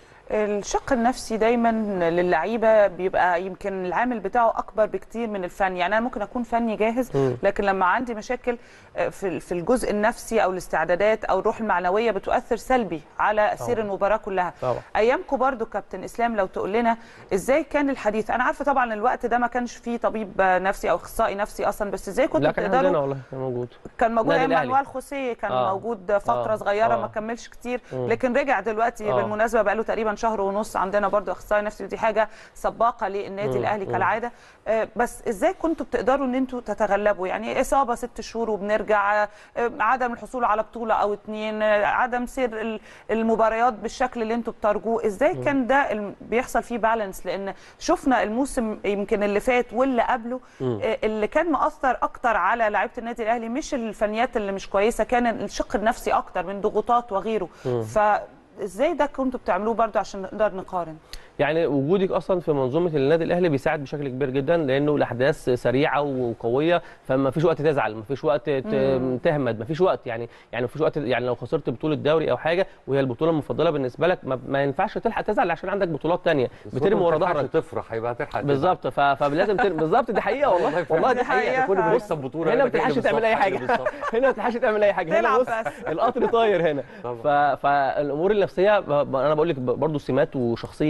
الشق النفسي دايما للعيبه بيبقى يمكن العامل بتاعه اكبر بكتير من الفني يعني انا ممكن اكون فني جاهز مم. لكن لما عندي مشاكل في في الجزء النفسي او الاستعدادات او الروح المعنويه بتؤثر سلبي على سير طبعا. المباراه كلها طبعا. ايامكم برضو كابتن اسلام لو تقول لنا ازاي كان الحديث انا عارفه طبعا الوقت ده ما كانش فيه طبيب نفسي او اخصائي نفسي اصلا بس ازاي كنتوا لا كان عندنا بتقدروا والله كان موجود كان موجود النادي ايام الأهلي. مانوال خوسيه كان آه. موجود فتره آه. صغيره آه. ما كملش كتير مم. لكن رجع دلوقتي آه. بالمناسبه بقى له تقريبا شهر ونص عندنا برضو اخصائي نفسي ودي حاجه سباقه للنادي مم. الاهلي مم. كالعاده آه، بس ازاي كنتوا بتقدروا ان انتوا تتغلبوا يعني اصابه ست شهور وبنرجع آه، عدم الحصول على بطوله او اتنين آه، عدم سير ال- المباريات بالشكل اللي انتوا بترجوه ازاي كان ده الم- بيحصل فيه بالانس لان شفنا الموسم يمكن اللي فات واللي قبله آه، اللي كان مؤثر اكتر على لعيبه النادي الاهلي مش الفنيات اللي مش كويسه كان الشق النفسي اكتر من ضغوطات وغيره فازاي ده كنتوا بتعملوه برضو عشان نقدر نقارن يعني وجودك اصلا في منظومه النادي الاهلي بيساعد بشكل كبير جدا لانه الاحداث سريعه وقويه فما فيش وقت تزعل ما فيش وقت ت- تهمد ما فيش وقت يعني يعني ما فيش وقت يعني لو خسرت بطوله دوري او حاجه وهي البطوله المفضله بالنسبه لك ما, ما ينفعش تلحق تزعل عشان عندك بطولات تانية بترمي ورا ظهرك تفرح هيبقى هتلحق تزعل. بالظبط ف- فلازم ترمي بالظبط دي حقيقه والله والله دي حقيقه كل ما فعلا. بص بطوله هنا ما يبقى جاي بتلحقش من تعمل اي الصف، حاجه جاي من الصف. هنا ما بتلحقش تعمل اي حاجه هنا تلعب بص بس. القطر طاير هنا ف... فالامور النفسيه ب- ب- انا بقول لك ب- برضو سمات وشخصيه لعيبه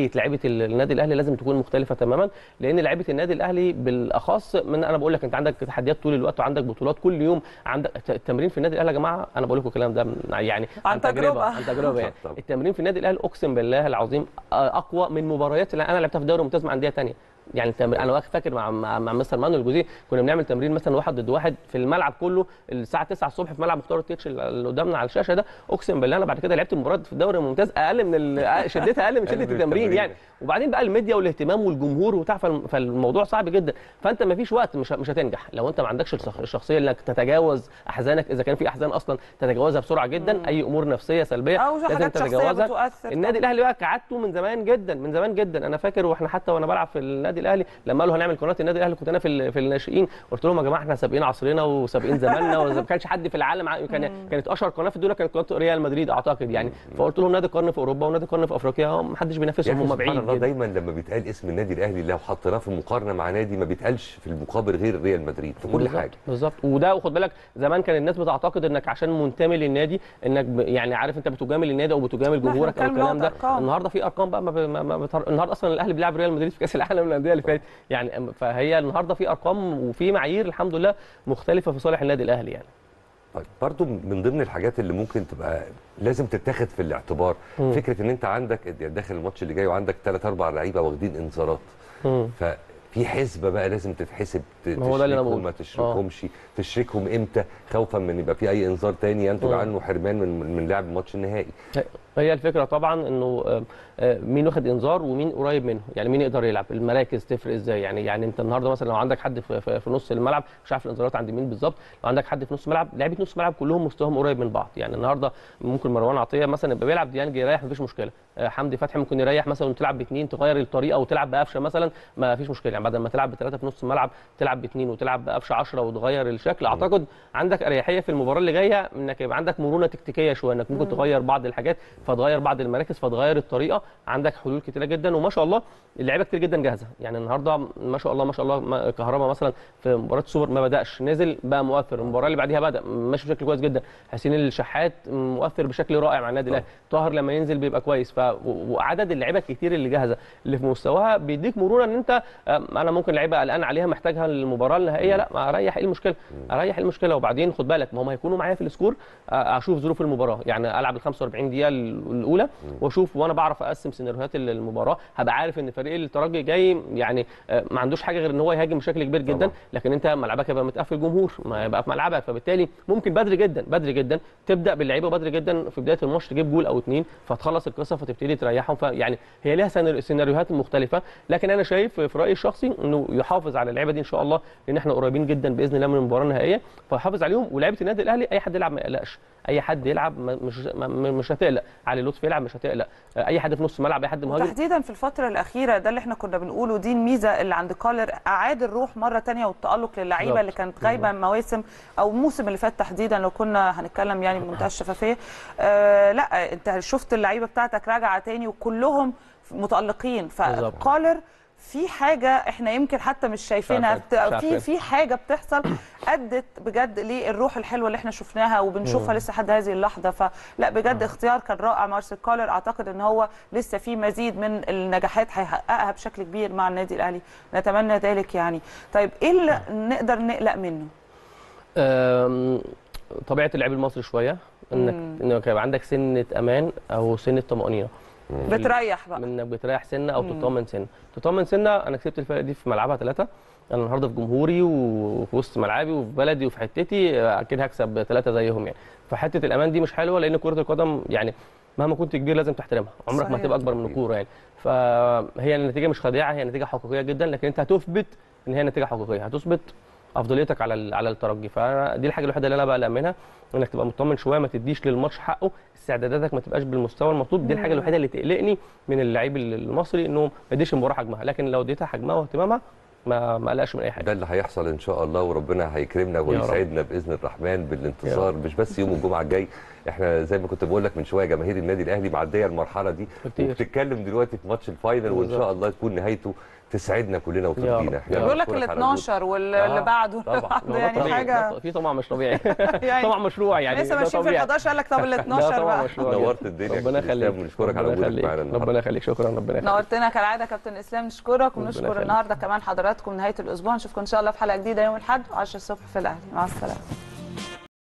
ال- النادي الاهلي لازم تكون مختلفه تماما لان لعيبه النادي الاهلي بالاخص من انا بقول لك انت عندك تحديات طول الوقت وعندك بطولات كل يوم عندك الت- التمرين في النادي الاهلي يا جماعه انا بقول لكم الكلام ده من- يعني عن تجربة. عن تجربه يعني طبعا. التمرين في النادي الاهلي اقسم بالله العظيم اقوى من مباريات اللي انا لعبتها في الدوري الممتاز مع انديه ثانيه يعني التمرين انا واقف فاكر مع مع, مع مستر مانويل الجوزي كنا بنعمل تمرين مثلا واحد ضد واحد في الملعب كله الساعه 9 الصبح في ملعب مختار التتش اللي قدامنا على الشاشه ده اقسم بالله انا بعد كده لعبت مباراه في الدوري الممتاز اقل من ال- شدتها اقل من أقل شده من التمرين التمرين. يعني وبعدين بقى الميديا والاهتمام والجمهور وبتاع فالم- فالموضوع صعب جدا فانت ما فيش وقت مش مش هتنجح لو انت ما عندكش الشخ- الشخصيه انك تتجاوز احزانك اذا كان في احزان اصلا تتجاوزها بسرعه جدا اي امور نفسيه سلبيه أو لازم حاجات شخصية تتجاوزها بتؤثر النادي الاهلي بقى كعادته من زمان جدا من زمان جدا انا فاكر واحنا حتى وانا بلعب في النادي الاهلي لما قالوا هنعمل قناه النادي الاهلي كنت انا في ال- في الناشئين قلت لهم يا جماعه احنا سابقين عصرنا وسابقين زماننا وما كانش حد في العالم ع- كان كانت اشهر قناه في الدنيا كانت قناه ريال مدريد اعتقد يعني فقلت لهم نادي قرن في اوروبا ونادي قرن في افريقيا ما حدش يا بينافسهم أخي هم سبحان بعيد الله جدا دايما لما بيتقال اسم النادي الاهلي لو حطيناه في مقارنه مع نادي ما بيتقالش في المقابل غير ريال مدريد في كل بالظبط، حاجه بالظبط وده وخد بالك زمان كان الناس بتعتقد انك عشان منتمي للنادي انك ب... يعني عارف انت بتجامل النادي او بتجامل لا، جمهورك او إحنا بنتكلم الكلام ده لغة أرقام. النهارده في ارقام بقى ما ب... ما ما بتهر... النهارده اصلا الاهلي بيلعب ريال مدريد في كاس العالم للانديه اللي فاتت يعني أم- فهي النهارده في ارقام وفي معايير الحمد لله مختلفه في صالح النادي الاهلي يعني طيب برضو من ضمن الحاجات اللي ممكن تبقى لازم تتاخد في الاعتبار مم. فكره ان انت عندك داخل الماتش اللي جاي وعندك ثلاث اربع لعيبه واخدين انذارات مم. ففي حسبه بقى لازم تتحسب ت- ما هو ده اللي أنا تشركهم بقوله. ما تشركهمش تشركهم امتى خوفا من يبقى في اي انذار تاني ينتج مم. عنه حرمان من من لعب الماتش النهائي هي الفكره طبعا انه آه، آه، مين واخد انذار ومين قريب منه يعني مين يقدر يلعب المراكز تفرق ازاي يعني يعني انت النهارده مثلا لو عندك حد في, في, في نص الملعب مش عارف الانذارات عند مين بالظبط لو عندك حد في نص الملعب لعيبه نص الملعب كلهم مستواهم قريب من بعض يعني النهارده ممكن مروان عطيه مثلا يبقى بيلعب ديانج يريح مفيش مشكله آه، حمدي فتحي ممكن يريح مثلا وتلعب باثنين تغير الطريقه وتلعب بقفشه مثلا ما فيش مشكله يعني بدل ما تلعب بثلاثه في نص الملعب تلعب باثنين وتلعب بقفشه 10 وتغير الشكل اعتقد عندك اريحيه في المباراه اللي جايه انك يبقى عندك مرونه تكتيكيه شويه انك ممكن تغير بعض الحاجات فتغير بعض المراكز فتغير الطريقه عندك حلول كتيره جدا وما شاء الله اللعيبه كتير جدا جاهزه يعني النهارده ما شاء الله ما شاء الله ما- كهربا مثلا في مباراه السوبر ما بداش نزل بقى مؤثر المباراه اللي بعديها بدا ماشي بشكل كويس جدا حسين الشحات مؤثر بشكل رائع مع النادي الاهلي طاهر لما ينزل بيبقى كويس ف و- وعدد اللعيبه الكتير اللي جاهزه اللي في مستواها بيديك مرونه ان انت آم، انا ممكن لعيبه قلقان عليها محتاجها للمباراه النهائيه لا ما اريح ايه المشكله اريح ايه المشكله وبعدين خد بالك ما هم هيكونوا معايا في السكور آه، اشوف ظروف المباراه يعني العب ال 45 دقيقه الاولى واشوف وانا بعرف اقسم سيناريوهات المباراه هبقى عارف ان فريق الترجي جاي يعني آه، ما عندوش حاجه غير ان هو يهاجم بشكل كبير جدا طبعا. لكن انت ملعبك هيبقى متقفل جمهور ما يبقى في ملعبك فبالتالي ممكن بدري جدا بدري جدا تبدا باللعيبه بدري جدا في بدايه الماتش تجيب جول او اتنين فتخلص القصه فتبتدي تريحهم فيعني هي ليها سيناريو- سيناريوهات مختلفه لكن انا شايف في رايي الشخصي انه يحافظ على اللعيبه دي ان شاء الله لان احنا قريبين جدا باذن الله من المباراه النهائيه فيحافظ عليهم ولاعيبه النادي الاهلي اي حد يلعب ما يقلقش اي حد يلعب ما- مش ما- مش هتقلق علي لطفي يلعب مش هتقلق اي حد في نص الملعب اي حد مهاجم تحديدا في الفتره الاخيره ده اللي احنا كنا بنقوله دي الميزه اللي عند كولر اعاد الروح مره تانية والتالق للعيبه بالظبط. اللي كانت غايبه مواسم او الموسم اللي فات تحديدا لو كنا هنتكلم يعني بمنتهى الشفافيه آه لا انت شفت اللعيبه بتاعتك راجعه تاني وكلهم متالقين بالظبط. فكولر في حاجه احنا يمكن حتى مش شايفينها مش عارفين. مش في عارفين. في حاجه بتحصل ادت بجد للروح الحلوه اللي احنا شفناها وبنشوفها لسه لحد هذه اللحظه فلا بجد اختيار كان رائع مارسيل كولر اعتقد ان هو لسه في مزيد من النجاحات هيحققها بشكل كبير مع النادي الاهلي نتمنى ذلك يعني طيب ايه اللي نقدر نقلق منه أم، طبيعه اللعيب المصري شويه انك انك يبقى عندك سنه امان او سنه طمانينه بتريح بقى من انك بتريح سنه او مم. تطمن سنه تطمن سنه انا كسبت الفرقه دي في ملعبها ثلاثه انا النهارده في جمهوري وفي وسط ملعبي وفي بلدي وفي حتتي اكيد هكسب ثلاثه زيهم يعني فحته الامان دي مش حلوه لان كره القدم يعني مهما كنت كبير لازم تحترمها عمرك ما صحيح. هتبقى اكبر من الكوره يعني فهي النتيجه مش خديعه هي نتيجه حقيقيه جدا لكن انت هتثبت ان هي نتيجه حقيقيه هتثبت افضليتك على ال- على الترجي فدي الحاجه الوحيده اللي انا بقلق منها انك تبقى مطمن شويه ما تديش للماتش حقه استعداداتك ما تبقاش بالمستوى المطلوب دي الحاجه الوحيده اللي تقلقني من اللعيب المصري انه ما يديش المباراه حجمها لكن لو اديتها حجمها واهتمامها ما ما اقلقش من اي حاجه ده اللي هيحصل ان شاء الله وربنا هيكرمنا رب. ويسعدنا باذن الرحمن بالانتصار مش بس يوم الجمعه الجاي احنا زي ما كنت بقول لك من شويه جماهير النادي الاهلي معديه المرحله دي كتير. وبتتكلم دلوقتي في ماتش الفاينل وان بالظبط. شاء الله تكون نهايته تسعدنا كلنا وترضينا يا رب. بيقول لك ال بنشكرك على وجودك. 12 واللي آه، بعده طبعا بعده يعني طبيعي. حاجه في طمع مش طبيعي يعني طمع مشروع يعني لسه ده ماشيين في ال طبيعي. 11 قال لك طب ال لا 12 طبعا بقى مشروع جدا. نورت الدنيا ربنا كابتن إسلام، يخليك ونشكرك على ربنا وجودك يخليك. معانا النهاردة. ربنا يخليك شكرا ربنا يخليك نورتنا كالعاده كابتن اسلام نشكرك ربنا ونشكر يخليك. النهارده كمان حضراتكم نهايه الاسبوع نشوفكم ان شاء الله في حلقه جديده يوم الاحد 10 الصبح في الاهلي مع السلامه